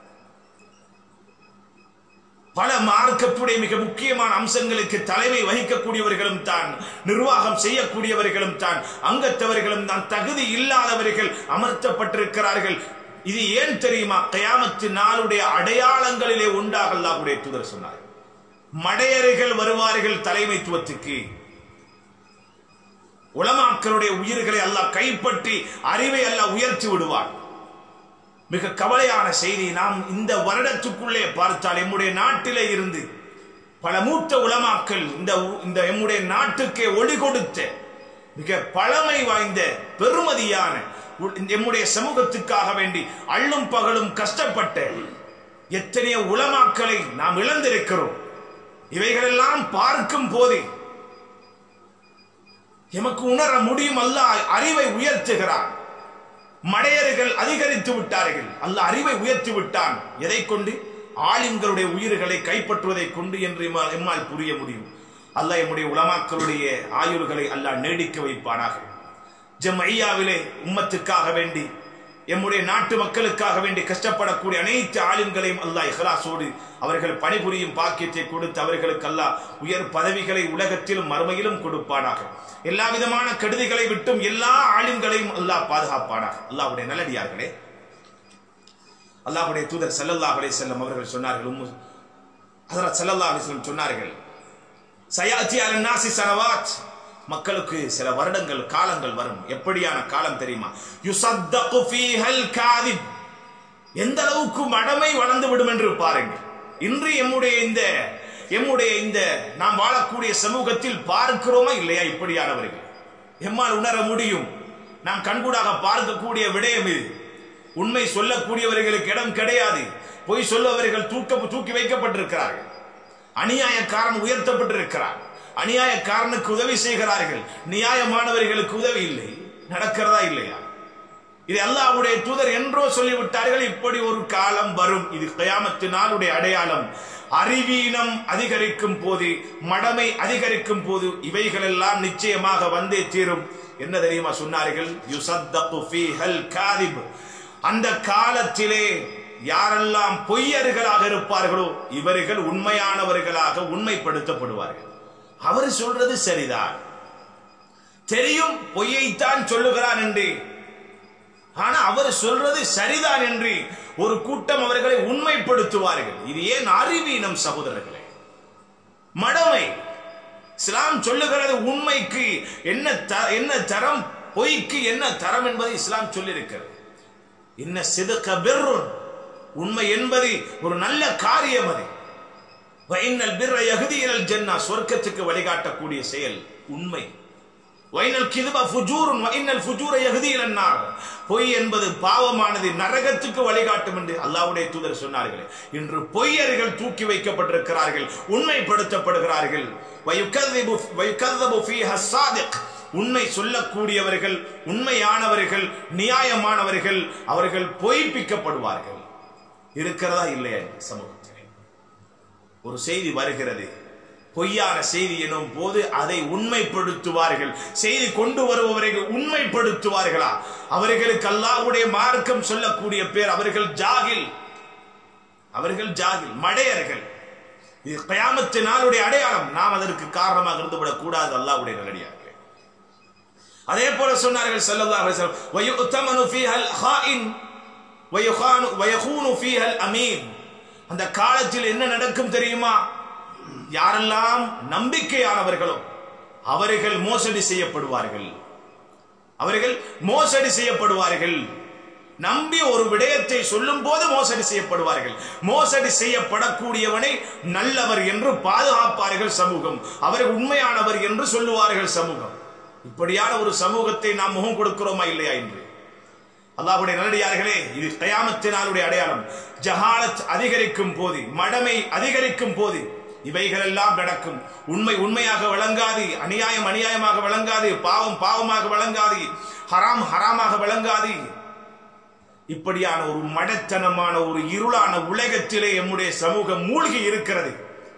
பல மார்க்கத்துடைய மிக முக்கியமான அம்சங்களுக்கு தலைமை வகிக்கக்கூடியவர்களும் தான் நிர்வாகம் செய்யக்கூடியவர்களும் தான் அங்கத்தவர்களும் தான் தகுதி இல்லாதவர்கள் அமர்த்தப்பட்டிருக்கிறார்கள் இது ஏன் தெரியுமா கயாமத்து நாளுடைய அடையாளங்களிலே உண்டாக அல்லாஹ்வுடைய தூதர் சொன்னார் மடையர்கள் வருவார்கள் தலைமைத்துவத்துக்கு உலமாக்களுடைய உயிர்களை அல்லாஹ் கைப்பற்றி அறிவை அல்லாஹ் உயர்த்தி விடுவான் மிக கவலையான செய்தி நாம் இந்த வருடத்துக்குள்ளே பார்த்தால் எம்முடைய நாட்டிலே இருந்து பல மூத்த உலமாக்கள் இந்த இந்த எம்முடைய நாட்டுக்கே ஒளி கொடுத்த மிக பழமை வாய்ந்த பெருமதியான எம்முடைய சமூகத்துக்காக வேண்டி அள்ளும் பகலும் கஷ்டப்பட்ட எத்தனையோ உலமாக்களை நாம் இழந்திருக்கிறோம் இவைகளெல்லாம் பார்க்கும் போதே எமக்கு உணர முடியும் அல்ல அறிவை உயர்த்துகிறான் மடையர்கள் அதிகரித்து விட்டார்கள் அல்ல அறிவை உயர்த்தி விட்டான் எதை கொண்டு ஆலிம்களுடைய உயிர்களை கைப்பற்றுவதை கொண்டு என்று எம்மால் எம்மால் புரிய முடியும் அல்லாஹ் எம்முடைய உலமாக்களுடைய ஆயுள்களை அல்லாஹ் நீடிக்க வைப்பானாக ஜம் ஐயாவிலே உம்மத்துக்காக வேண்டி எம்முடைய நாட்டு மக்களுக்காக வேண்டி கஷ்டப்படக்கூடிய அனைத்து ஆளுங்களையும் அல்லாஹ் இஹ்லாசோடு அவர்கள் பணிபுரியும் பாக்கியத்தை கொடுத்து அவர்களுக்கு அல்லாஹ் உயர் பதவிகளை உலகத்திலும் மறுமையிலும் கொடுப்பானாக எல்லா விதமான கெடுதிகளை விட்டும் எல்லா ஆளுங்களையும் அல்லாஹ் பாதுகாப்பானாக அல்லாஹ்வுடைய நல்லடியார்களே அல்லாஹ்வுடைய தூதர் ஸல்லல்லாஹு அலைஹி வஸல்லம் அவர்கள் சொன்னார்கள் உம்மு ஹஜரத் ஸல்லல்லாஹு அலைஹி வஸல்லம் சொன்னார்கள் சயாத்தி அலன் நாசி சனவாத் மக்களுக்கு சில வருடங்கள் காலங்கள் வரும் எப்படியான காலம் தெரியுமா யுசத்தகு ஃபீஹல் காதிப் எந்த அளவுக்கு மடமை வளர்ந்து விடும் என்று பாருங்கள் இன்று எம்முடைய இந்த எம்முடைய இந்த நாம் வாழக்கூடிய சமூகத்தில் பார்க்கிறோமா இல்லையா இப்படியானவர்கள் எம்மால் உணர முடியும் நாம் கண்கூடாக பார்க்கக்கூடிய விடயம் இது உண்மை சொல்லக்கூடியவர்களுக்கு இடம் கிடையாது பொய் சொல்லவர்கள் தூக்க தூக்கி வைக்கப்பட்டிருக்கிறார்கள் அநியாயக்காரன் உயர்த்தப்பட்டிருக்கிறார் அநியாயக்காரனுக்கு உதவி செய்கிறார்கள் நியாயமானவர்களுக்கு உதவி இல்லை நடக்கிறதா இல்லையா இது அல்லாஹ்வுடைய தூதர் என்றோ சொல்லிவிட்டார்கள் இப்படி ஒரு காலம் வரும் இது கயாமத்து நாளுடைய அடையாளம் அறிவீனம் அதிகரிக்கும் போது மடமை அதிகரிக்கும் போது இவைகள் எல்லாம் நிச்சயமாக வந்தே தீரும் என்ன தெரியுமா சொன்னார்கள் யுசத்தகு ஃபீஹல் காதிப் அந்த காலத்திலே யாரெல்லாம் பொய்யர்களாக இருப்பார்களோ இவர்கள் உண்மையானவர்களாக உண்மைப்படுத்தப்படுவார்கள் அவர் சொல்றது சரிதான் தெரியும் பொய்யைத்தான் சொல்லுகிறான் என்று ஆனா அவர் சொல்றது சரிதான் என்று ஒரு கூட்டம் அவர்களை உண்மைப்படுத்துவார்கள் இது ஏன் அறிவீனம் சகோதரர்களே மடமை இஸ்லாம் சொல்லுகிறது உண்மைக்கு என்ன த- என்ன தரம் பொய்க்கு என்ன தரம் என்பதை இஸ்லாம் சொல்லியிருக்கிறது என்ன சிதுக்க பெர்ருன் உண்மை என்பது ஒரு நல்ல காரியம் அது வைனல் பிற யகுதியல் ஜன்னா சொர்க்கத்துக்கு வழிகாட்டக்கூடிய செயல் உண்மை வைனல் கிதுப ஃபுஜூருன் வைனல் ஃபுஜூர யகுதியல் அன்னார் பொய் என்பது பாவமானது நரகத்துக்கு வழிகாட்டும் என்று அல்லாஹ்வுடைய தூதர் சொன்னார்களே இன்று பொய்யர்கள் தூக்கி வைக்கப்பட்டிருக்கிறார்கள் உண்மைப்படுத்தப்படுகிறார்கள் வயுகذبு வயுகذبு ஃபீஹா ஸாதிக் உண்மை சொல்லக்கூடியவர்கள் உண்மையானவர்கள் நியாயமானவர்கள் அவர்கள் பொய்ப்பிக்கப்படுவார்கள் இருக்கிறதா இல்லையா இந்த சமூகத்திலே ஒரு செய்தி வருகிறது பொய்யான செய்தி எனும் போது அதை உண்மைப்படுத்துவார்கள் செய்தி கொண்டு வருபவர்கள் உண்மைப்படுத்துவார்களா அவர்களுக்கு அல்லாஹ்வுடைய மார்க்கம் சொல்லக்கூடிய பேர் அவர்கள் ஜாகில் அவர்கள் ஜாகில் மடையர்கள் இது கயாமத்து நாளுடைய அடையாளம் நாம் அதற்கு காரணமாக இருந்துவிடக் கூடாது அல்லாஹ்வுடைய நல்லடியார்களே அதே போல சொன்னார்கள் ஸல்லல்லாஹு அலைஹி வஸல்லம் வயுத்தமனு ஃபீஹல் ஹாயின் வயுகானு வயகூனு ஃபீஹல் அமீன் அந்த காலத்தில் என்ன நடக்கும் தெரியுமா யாரெல்லாம் நம்பிக்கையானவர்களோ அவர்கள் மோசடி செய்யப்படுவார்கள் அவர்கள் மோசடி செய்யப்படுவார்கள் நம்பி ஒரு விடயத்தை சொல்லும் போது மோசடி செய்யப்படுவார்கள் மோசடி செய்யப்படக்கூடியவனை நல்லவர் என்று பாதுகாப்பார்கள் சமூகம் அவர்கள் உண்மையானவர் என்று சொல்லுவார்கள் சமூகம் இப்படியான ஒரு சமூகத்தை நாம் முகம் கொடுக்கிறோமா இல்லையா என்று அல்லாஹ்வுடைய நல்லடியார்களே இது கயாமத்தினாலுடைய அடையாளம் ஜஹாலத் அதிகரிக்கும் போது மடமை அதிகரிக்கும் போது இவைகள் எல்லாம் நடக்கும் உண்மை உண்மையாக விளங்காது அநியாயம் அநியாயமாக விளங்காது பாவம் பாவமாக விளங்காது ஹராம் ஹராமாக விளங்காது இப்படியான ஒரு மடத்தனமான ஒரு இருளான உலகத்திலே எம்முடைய சமூகம் மூழ்கி இருக்கிறது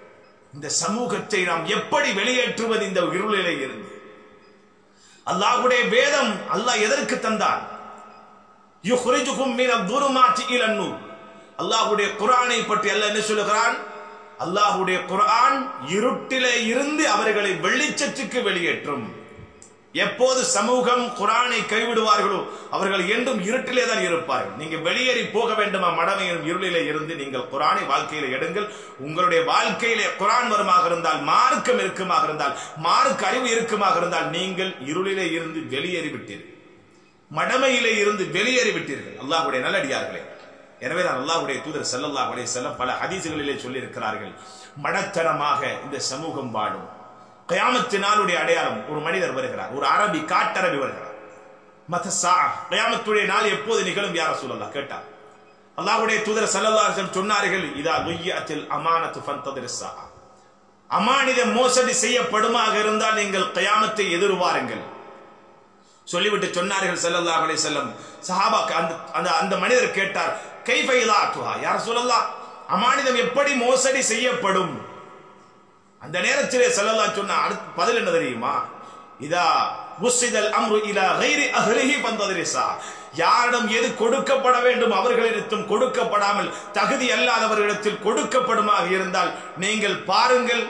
இந்த சமூகத்தை நாம் எப்படி வெளியேற்றுவது இந்த இருளிலே இருந்து அல்லாஹ்வுடைய வேதம் அல்லாஹ் எதற்கு தந்தான் யுஹ்ரிஜுகும் மின துருமாத்தி இலன் நூர் அல்லாஹ்வுடைய குர்ஆனை பற்றி அல்லாஹ் என்ன சொல்லுகிறான் அல்லாஹ்வுடைய குர்ஆன் இருட்டிலே இருந்து அவர்களை வெளிச்சத்துக்கு வெளியேற்றும் எப்போது சமூகம் குரானை கைவிடுவார்களோ அவர்கள் என்றும் இருட்டிலே தான் இருப்பார்கள் நீங்க வெளியேறி போக வேண்டுமா மடமையின் இருளிலே இருந்து நீங்கள் குரானை வாழ்க்கையில எடுங்கள் உங்களுடைய வாழ்க்கையிலே குரான் வருமாக இருந்தால் மார்க்கம் இருக்குமாக இருந்தால் மார்க்க அறிவு இருக்குமாக இருந்தால் நீங்கள் இருளிலே இருந்து வெளியேறி விட்டீர்கள் மடமையிலே இருந்து வெளியேறி விட்டீர்கள் அல்லாஹ்வுடைய நல்லடியார்களே எனவே தான் அல்லாஹ்வுடைய தூதர் ஸல்லல்லாஹு அலைஹி வஸல்லம் பல ஹதீசுகளிலே சொல்லி இருக்கிறார்கள் மடத்தனமாக இந்த சமூகம் வாடும் கயாமத்து நாளுடைய அடையாளம் ஒரு மனிதர் வருகிறார் ஒரு அரபி காட்டரபி வருகிறார் மத சா கயாமத்துடைய நாள் எப்போது நிகழும் யார சொல்லலாம் கேட்டார் அல்லாஹ்வுடைய தூதர் ஸல்லல்லாஹு அலைஹி வஸல்லம் சொன்னார்கள் இதா லுய்யத்தில் அமானத்து ஃபந்ததிர் சா அமானித மோசடி செய்யப்படுமாக இருந்தால் நீங்கள் கயாமத்தை எதிர்வாருங்கள் சொல்லிவிட்டு சொன்னார்கள் ஸல்லல்லாஹு அலைஹி வஸல்லம் சஹாபா அந்த அந்த அந்த மனிதர் கேட்டார் கைஃபைலா துஹா யார் சொல்லலாம் அமானிதம் எப்படி மோசடி செய்யப்படும் அந்த நேரத்திலே செல்லல்லா சொன்ன அடுத்த பதில் என்ன தெரியுமா இதா உஸ்ஸிதல் அம்ரு இலா கைரி அஹ்லிஹி பந்ததரிசா யாரிடம் எது கொடுக்கப்பட வேண்டும் அவர்களிடத்தும் கொடுக்கப்படாமல் தகுதி அல்லாதவர்களிடத்தில் கொடுக்கப்படுமாக இருந்தால் நீங்கள் பாருங்கள்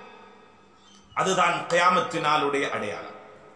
அதுதான் கயாமத்து நாளுடைய அடையாளம்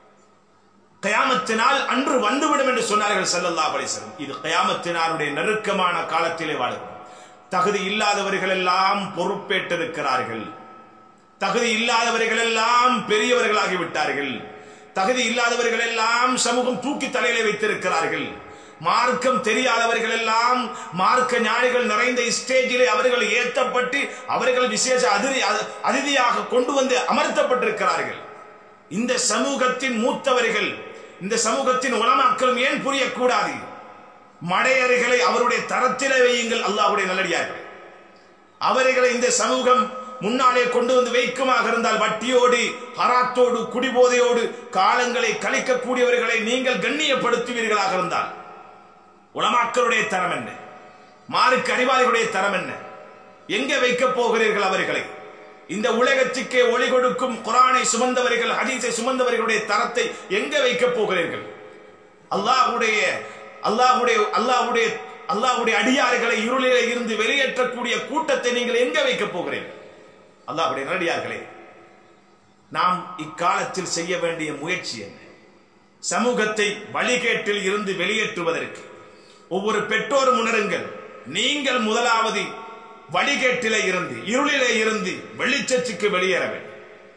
கயாமத்து நாள் அன்று வந்துவிடும் என்று சொன்னார்கள் ஸல்லல்லாஹு அலைஹி வஸல்லம் இது கயாமத்து நாளுடைய நெருக்கமான காலத்திலே வாழுகிறோம் தகுதி இல்லாதவர்கள் எல்லாம் பொறுப்பேற்றிருக்கிறார்கள் தகுதி இல்லாதவர்கள் எல்லாம் பெரியவர்களாகி விட்டார்கள் தகுதி இல்லாதவர்கள் எல்லாம் சமூகம் தூக்கி தலையிலே வைத்திருக்கிறார்கள் மார்க்கம் தெரியாதவர்கள் எல்லாம் மார்க்க ஞானிகள் நிறைந்த ஸ்டேஜிலே அவர்கள் ஏற்றப்பட்டு அவர்கள் விசேஷ அதிதி அதிதியாக கொண்டு வந்து அமர்த்தப்பட்டிருக்கிறார்கள் இந்த சமூகத்தின் மூத்தவர்கள் இந்த சமூகத்தின் உலமாக்களும் ஏன் புரியக்கூடாது மடையறைகளை அவருடைய தரத்திலே வையுங்கள் அல்லாஹ்வுடைய நல்லடியார்கள் அவர்களை இந்த சமூகம் முன்னாலே கொண்டு வந்து வைக்குமாக இருந்தால் வட்டியோடு ஹராத்தோடு குடிபோதையோடு காலங்களை கழிக்கக்கூடியவர்களை நீங்கள் கண்ணியப்படுத்துவீர்களாக இருந்தால் உலமாக்களுடைய தரம் என்ன மார்க்க அறிவாளிகளுடைய தரம் என்ன எங்கே வைக்கப் போகிறீர்கள் அவர்களை இந்த உலகத்துக்கே ஒளி கொடுக்கும் குரானை சுமந்தவர்கள் ஹதீஸை சுமந்தவர்களுடைய தரத்தை எங்கே வைக்கப் போகிறீர்கள் அல்லாஹ்வுடைய அல்லாஹ்வுடைய அல்லாஹ்வுடைய அல்லாஹ்வுடைய அடியார்களை இருளிலே இருந்து வெளியேற்றக்கூடிய கூட்டத்தை நீங்கள் எங்கே வைக்கப் போகிறீர்கள் அல்லாஹ்வுடைய நல்லடியார்களே நாம் இக்காலத்தில் செய்ய வேண்டிய முயற்சி என்ன சமூகத்தை வழிகேட்டில் இருந்து வெளியேற்றுவதற்கு ஒவ்வொரு பெற்றோரும் உணருங்கள் நீங்கள் முதலாவது வழிகேட்டிலே இருந்து இருளிலே இருந்து வெளிச்சத்துக்கு வெளியேற வேண்டும்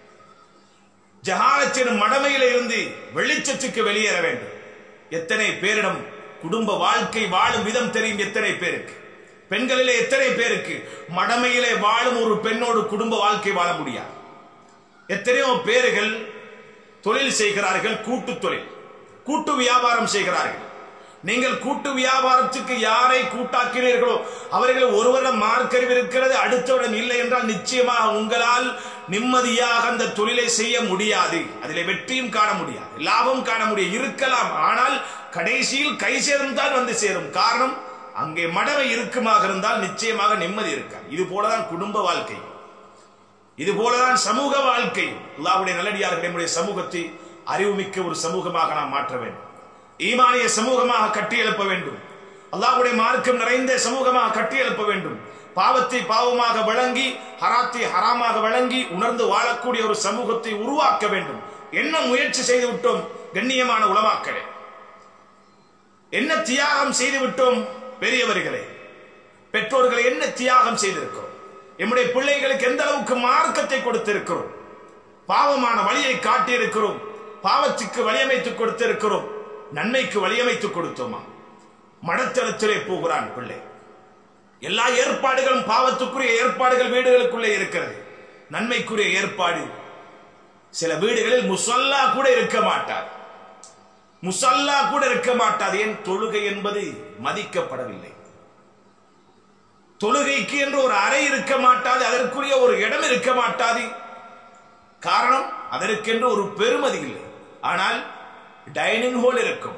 ஜஹாலத்தின் மடமையில இருந்து வெளிச்சத்துக்கு வெளியேற வேண்டும் எத்தனை பேரிடம் குடும்ப வாழ்க்கை வாழும் விதம் தெரியும் எத்தனை பேருக்கு பெண்களிலே எத்தனை பேருக்கு மடமையிலே வாழும் ஒரு பெண்ணோடு குடும்ப வாழ்க்கை வாழ முடியாது எத்தனையோ பேர்கள் தொழில் செய்கிறார்கள் கூட்டு தொழில் கூட்டு வியாபாரம் செய்கிறார்கள் நீங்கள் கூட்டு வியாபாரத்துக்கு யாரை கூட்டாக்கினீர்களோ அவர்கள் ஒருவரிடம் மார்க்கறிவு இருக்கிறது அடுத்தவரிடம் இல்லை என்றால் நிச்சயமாக உங்களால் நிம்மதியாக அந்த தொழிலை செய்ய முடியாது அதிலே வெற்றியும் காண முடியாது லாபம் காண முடியும் இருக்கலாம் ஆனால் கடைசியில் கை சேரும் தான் வந்து சேரும் காரணம் அங்கே மடமை இருக்குமாக இருந்தால் நிச்சயமாக நிம்மதி இருக்காது இது போலதான் குடும்ப வாழ்க்கை இது போலதான் சமூக வாழ்க்கை அல்லாவுடைய நல்லடியார்கள் நம்முடைய சமூகத்தை அறிவுமிக்க ஒரு சமூகமாக நாம் மாற்ற வேண்டும் ஈமானிய சமூகமாக கட்டியெழுப்ப வேண்டும் அல்லாஹ்வுடைய மார்க்கம் நிறைந்த சமூகமாக கட்டியெழுப்ப வேண்டும் பாவத்தை பாவமாக வழங்கி ஹராத்தை ஹராமாக வழங்கி உணர்ந்து வாழக்கூடிய ஒரு சமூகத்தை உருவாக்க வேண்டும் என்ன முயற்சி செய்து விட்டோம் கண்ணியமான உலமாக்களே என்ன தியாகம் செய்து விட்டோம் பெரியவர்களே பெற்றோர்களை என்ன தியாகம் செய்திருக்கிறோம் நம்முடைய பிள்ளைகளுக்கு எந்த அளவுக்கு மார்க்கத்தை கொடுத்திருக்கிறோம் பாவமான வழியை காட்டியிருக்கிறோம் பாவத்துக்கு வழியமைத்து கொடுத்திருக்கிறோம் நன்மைக்கு வழியமைத்து கொடுத்தோமா மடத்தளத்திலே போகிறான் பிள்ளை எல்லா ஏற்பாடுகளும் பாவத்துக்குரிய ஏற்பாடுகள் வீடுகளுக்குள்ளே இருக்கிறது நன்மைக்குரிய ஏற்பாடு சில வீடுகளில் முசல்லா கூட இருக்க மாட்டார் முசல்லா கூட இருக்க மாட்டாது ஏன் தொழுகை என்பது மதிக்கப்படவில்லை தொழுகைக்கு என்று ஒரு அறை இருக்க மாட்டாது அதற்குரிய ஒரு இடம் இருக்க மாட்டாது காரணம் அதற்கென்று ஒரு பெருமதி இல்லை ஆனால் டைனிங் ஹால் இருக்கும்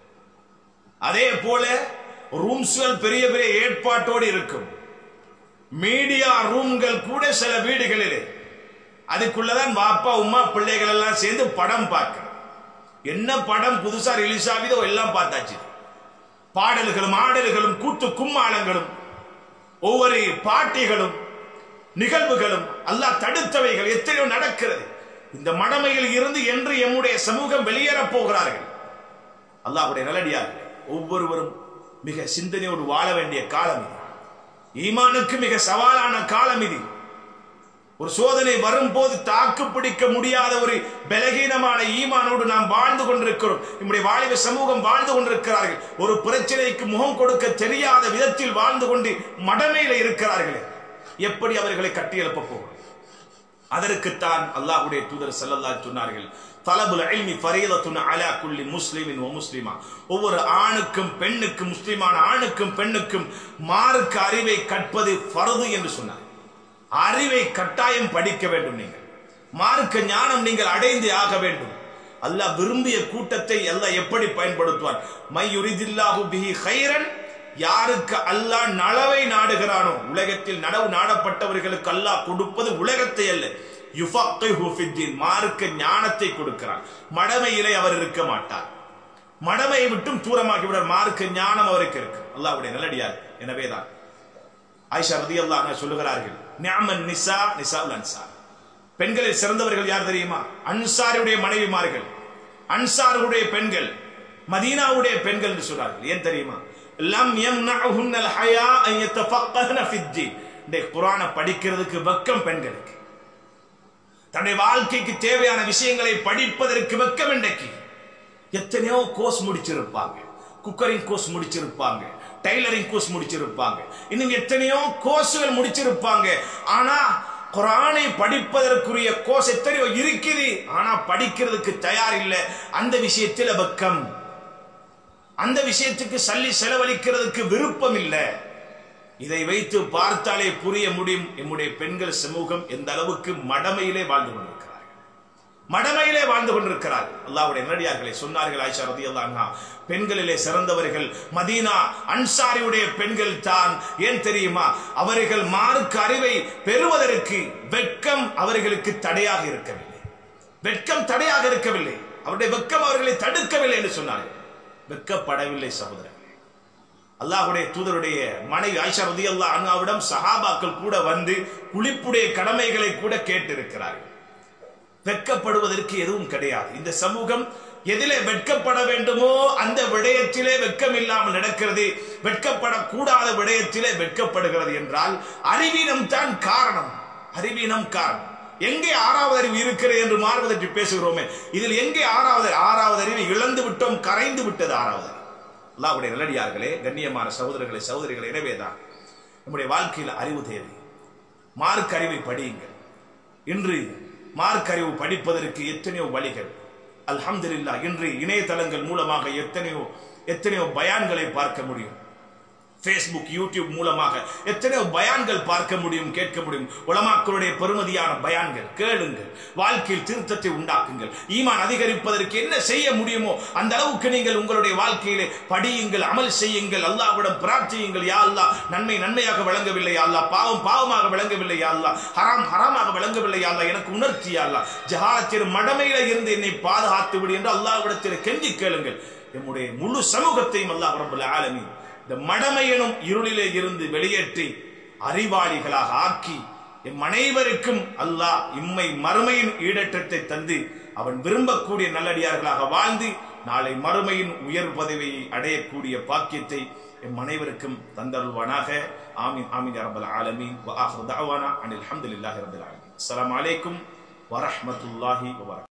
அதே போல ரூம்ஸ்கள் பெரிய பெரிய ஏற்பாட்டோடு இருக்கும் மீடியா ரூம்கள் கூட சில வீடுகளிலே அதுக்குள்ளதான் வாப்பா உமா பிள்ளைகள் எல்லாம் சேர்ந்து படம் பார்க்க என்ன படம் புதுசா ரிலீஸ் ஆகுதோ எல்லாம் பார்த்தாச்சு பாடல்களும் ஆடல்களும் கூத்து கும்மாளங்களும் ஒவ்வொரு பாட்டிகளும் நிகழ்வுகளும் அல்லாஹ் தடுத்தவைகள் எத்தனையோ நடக்கிறது இந்த மடமையில் இருந்து என்று எம்முடைய சமூகம் வெளியேறப் போகிறார்கள் அல்லாஹ்வுடைய நல்லடியார்கள் ஒவ்வொருவரும் மிக சிந்தனையோடு வாழ வேண்டிய காலம் இது ஈமானுக்கு மிக சவாலான காலம் இது ஒரு சோதனை வரும்போது தாக்கு பிடிக்க முடியாத ஒரு பலகீனமான ஈமானோடு நாம் வாழ்ந்து கொண்டிருக்கிறோம் நம்முடைய வாலிப சமூகம் வாழ்ந்து கொண்டிருக்கிறார்கள் ஒரு பிரச்சனைக்கு முகம் கொடுக்க தெரியாத விதத்தில் வாழ்ந்து கொண்டு மடமையில இருக்கிறார்களே எப்படி அவர்களை கட்டியெழுப்ப போகிறோம் அதற்குத்தான் அல்லாஹ்வுடைய தூதர் ஸல்லல்லாஹு சொன்னார்கள் தலபுல் இல்மி ஃபரீதத்துன் அலா குல்லி முஸ்லிமின் வ முஸ்லிமா ஒவ்வொரு ஆணுக்கும் பெண்ணுக்கும் முஸ்லிமான ஆணுக்கும் பெண்ணுக்கும் மார்க்க அறிவை கற்பது ஃபர்து என்று சொன்னார் அறிவை கட்டாயம் படிக்க வேண்டும் நீங்கள் மார்க்க ஞானம் நீங்கள் அடைந்து ஆக வேண்டும் அல்லாஹ் விரும்பிய கூட்டத்தை அல்லாஹ் எப்படி பயன்படுத்துவார் மை யுரிதில்லாஹு பிஹி கைரன் யாருக்கு அல்லாஹ் நலவை நாடுகிறானோ உலகத்தில் நனவு நாடப்பட்டவர்களுக்கு அல்லாஹ் கொடுப்பது உலகத்தை அல்ல யுஃபக்கிஹு ஃபித்தீன் மார்க்க ஞானத்தை கொடுக்கிறான் மடமையிலே அவர் இருக்க மாட்டார் மடமையை விட்டும் தூரமாகி விட மார்க்க ஞானம் அவருக்கு இருக்கு அல்லாஹ்வுடைய நல்லடியார் எனவேதான் ஆயிஷா ரதியல்லாஹு அன்ஹா சொல்லுகிறார்கள் நிஅமன் நிசா நிசாவுல் அன்சார் பெண்களில் சிறந்தவர்கள் யார் தெரியுமா அன்சாருடைய மனைவிமார்கள் அன்சாருடைய பெண்கள் மதீனாவுடைய பெண்கள் என்று சொல்றார்கள் ஏன் தெரியுமா லம் யம்னஉஹுன்னல் ஹயா அன் யத்தஃபக்கஹ்ன ஃபித்தீன் இந்த குர்ஆனை படிக்கிறதுக்கு வெக்கம் பெண்களுக்கு தன்னுடைய வாழ்க்கைக்கு தேவையான விஷயங்களை படிப்பதற்கு வெக்கம் இன்றைக்கு எத்தனையோ கோர்ஸ் முடிச்சிருப்பாங்க குக்கரிங் கோர்ஸ் முடிச்சிருப்பாங்க டைலரிங் கோர்ஸ் முடிச்சிருப்பாங்க இன்னும் எத்தனையோ கோர்ஸ்கள் முடிச்சிருப்பாங்க ஆனா குரானை படிப்பதற்குரிய கோர்ஸ் எத்தனையோ இருக்குது ஆனா படிக்கிறதுக்கு தயார் இல்லை அந்த விஷயத்தில் வெக்கம் அந்த விஷயத்துக்கு சல்லி செலவழிக்கிறதுக்கு விருப்பம் இல்லை இதை வைத்து பார்த்தாலே புரிய முடியும் நம்முடைய பெண்கள் சமூகம் எந்த அளவுக்கு மடமையிலே வாழ்ந்து கொண்டிருக்கிறார்கள் மடமையிலே வாழ்ந்து கொண்டிருக்கிறார்கள் அல்லாவுடைய நேரடியார்களை சொன்னார்கள் ஆயிஷா ரதி அல்லாஹா பெண்களிலே சிறந்தவர்கள் மதீனா அன்சாரியுடைய பெண்கள் தான் ஏன் தெரியுமா அவர்கள் மார்க்கு அறிவை பெறுவதற்கு வெட்கம் அவர்களுக்கு தடையாக இருக்கவில்லை வெட்கம் தடையாக இருக்கவில்லை அவருடைய வெட்கம் அவர்களை தடுக்கவில்லை என்று சொன்னார்கள் வெட்கப்படவில்லை சகோதரர்களே அல்லாஹுடைய தூதருடைய மனைவி ஆயிஷா ரதி அல்லா அண்ணாவிடம் சஹாபாக்கள் கூட வந்து குளிப்புடைய கடமைகளை கூட கேட்டிருக்கிறார்கள் வெட்கப்படுவதற்கு எதுவும் கிடையாது இந்த சமூகம் எதிலே வெட்கப்பட வேண்டுமோ அந்த விடயத்திலே வெட்கம் இல்லாமல் நடக்கிறது வெட்கப்படக்கூடாத விடயத்திலே வெட்கப்படுகிறது என்றால் அறிவீனம் தான் காரணம் அறிவீனம் காரணம் எங்கே ஆறாவது அறிவு இருக்கிறது என்று மாறுவதற்கு பேசுகிறோமே இதில் எங்கே ஆறாவது ஆறாவது அறிவு இழந்து விட்டோம் கரைந்து விட்டது ஆறாவது அறிவு அல்லாவுடைய நல்லடியார்களே கண்ணியமான சகோதரர்களே சகோதரிகளை எனவேதான் நம்முடைய வாழ்க்கையில் அறிவு தேவை மார்க் அறிவை படியுங்கள் இன்று மார்க் அறிவு படிப்பதற்கு எத்தனையோ வழிகள் அல்ஹம்துலில்லா இன்று இணையதளங்கள் மூலமாக எத்தனையோ எத்தனையோ பயான்களை பார்க்க முடியும் ஃபேஸ்புக் யூடியூப் மூலமாக எத்தனையோ பயான்கள் பார்க்க முடியும் கேட்க முடியும் உலமாக்களுடைய பெருமதியான பயான்கள் கேளுங்கள் வாழ்க்கையில் திருத்தத்தை உண்டாக்குங்கள் ஈமான் அதிகரிப்பதற்கு என்ன செய்ய முடியுமோ அந்த அளவுக்கு நீங்கள் உங்களுடைய வாழ்க்கையிலே படியுங்கள் அமல் செய்யுங்கள் அல்லாஹ்விடம் பிரார்த்தியுங்கள் யா அல்லாஹ் நன்மை நன்மையாக விளங்கவில்லை யா அல்லாஹ் பாவம் பாவமாக விளங்கவில்லை யா அல்லாஹ் ஹராம் ஹராமாக விளங்கவில்லை யா அல்லாஹ் எனக்கு உணர்த்தி யா அல்லாஹ் ஜஹாலத்தின் மடமையில இருந்து என்னை பாதுகாத்து விடு என்று அல்லாஹ்விடத்தில் கெஞ்சி கேளுங்கள் நம்முடைய முழு சமூகத்தையும் அல்லாஹ் ரப்பல் ஆலமீன் இந்த மடமை எனும் இருளிலே இருந்து வெளியேற்றி அறிவாளிகளாக ஆக்கி எம் அனைவருக்கும் அல்லாஹ் இம்மை மறுமையின் ஈடற்றத்தை தந்து அவன் விரும்பக்கூடிய நல்லடியார்களாக வாழ்ந்து நாளை மறுமையின் உயர் பதவியை அடையக்கூடிய பாக்கியத்தை எம் அனைவருக்கும் தந்தருள்வானாக ஆமீன் ஆமீன் ரப்பல் ஆலமீன் வ ஆஹிரு தஅவானா அனில் ஹம்துலில்லாஹி ரப்பில் ஆலமீன் அஸ்ஸலாமு அலைக்கும் வரஹ்மத்துல்லாஹி வபரகாத்துஹு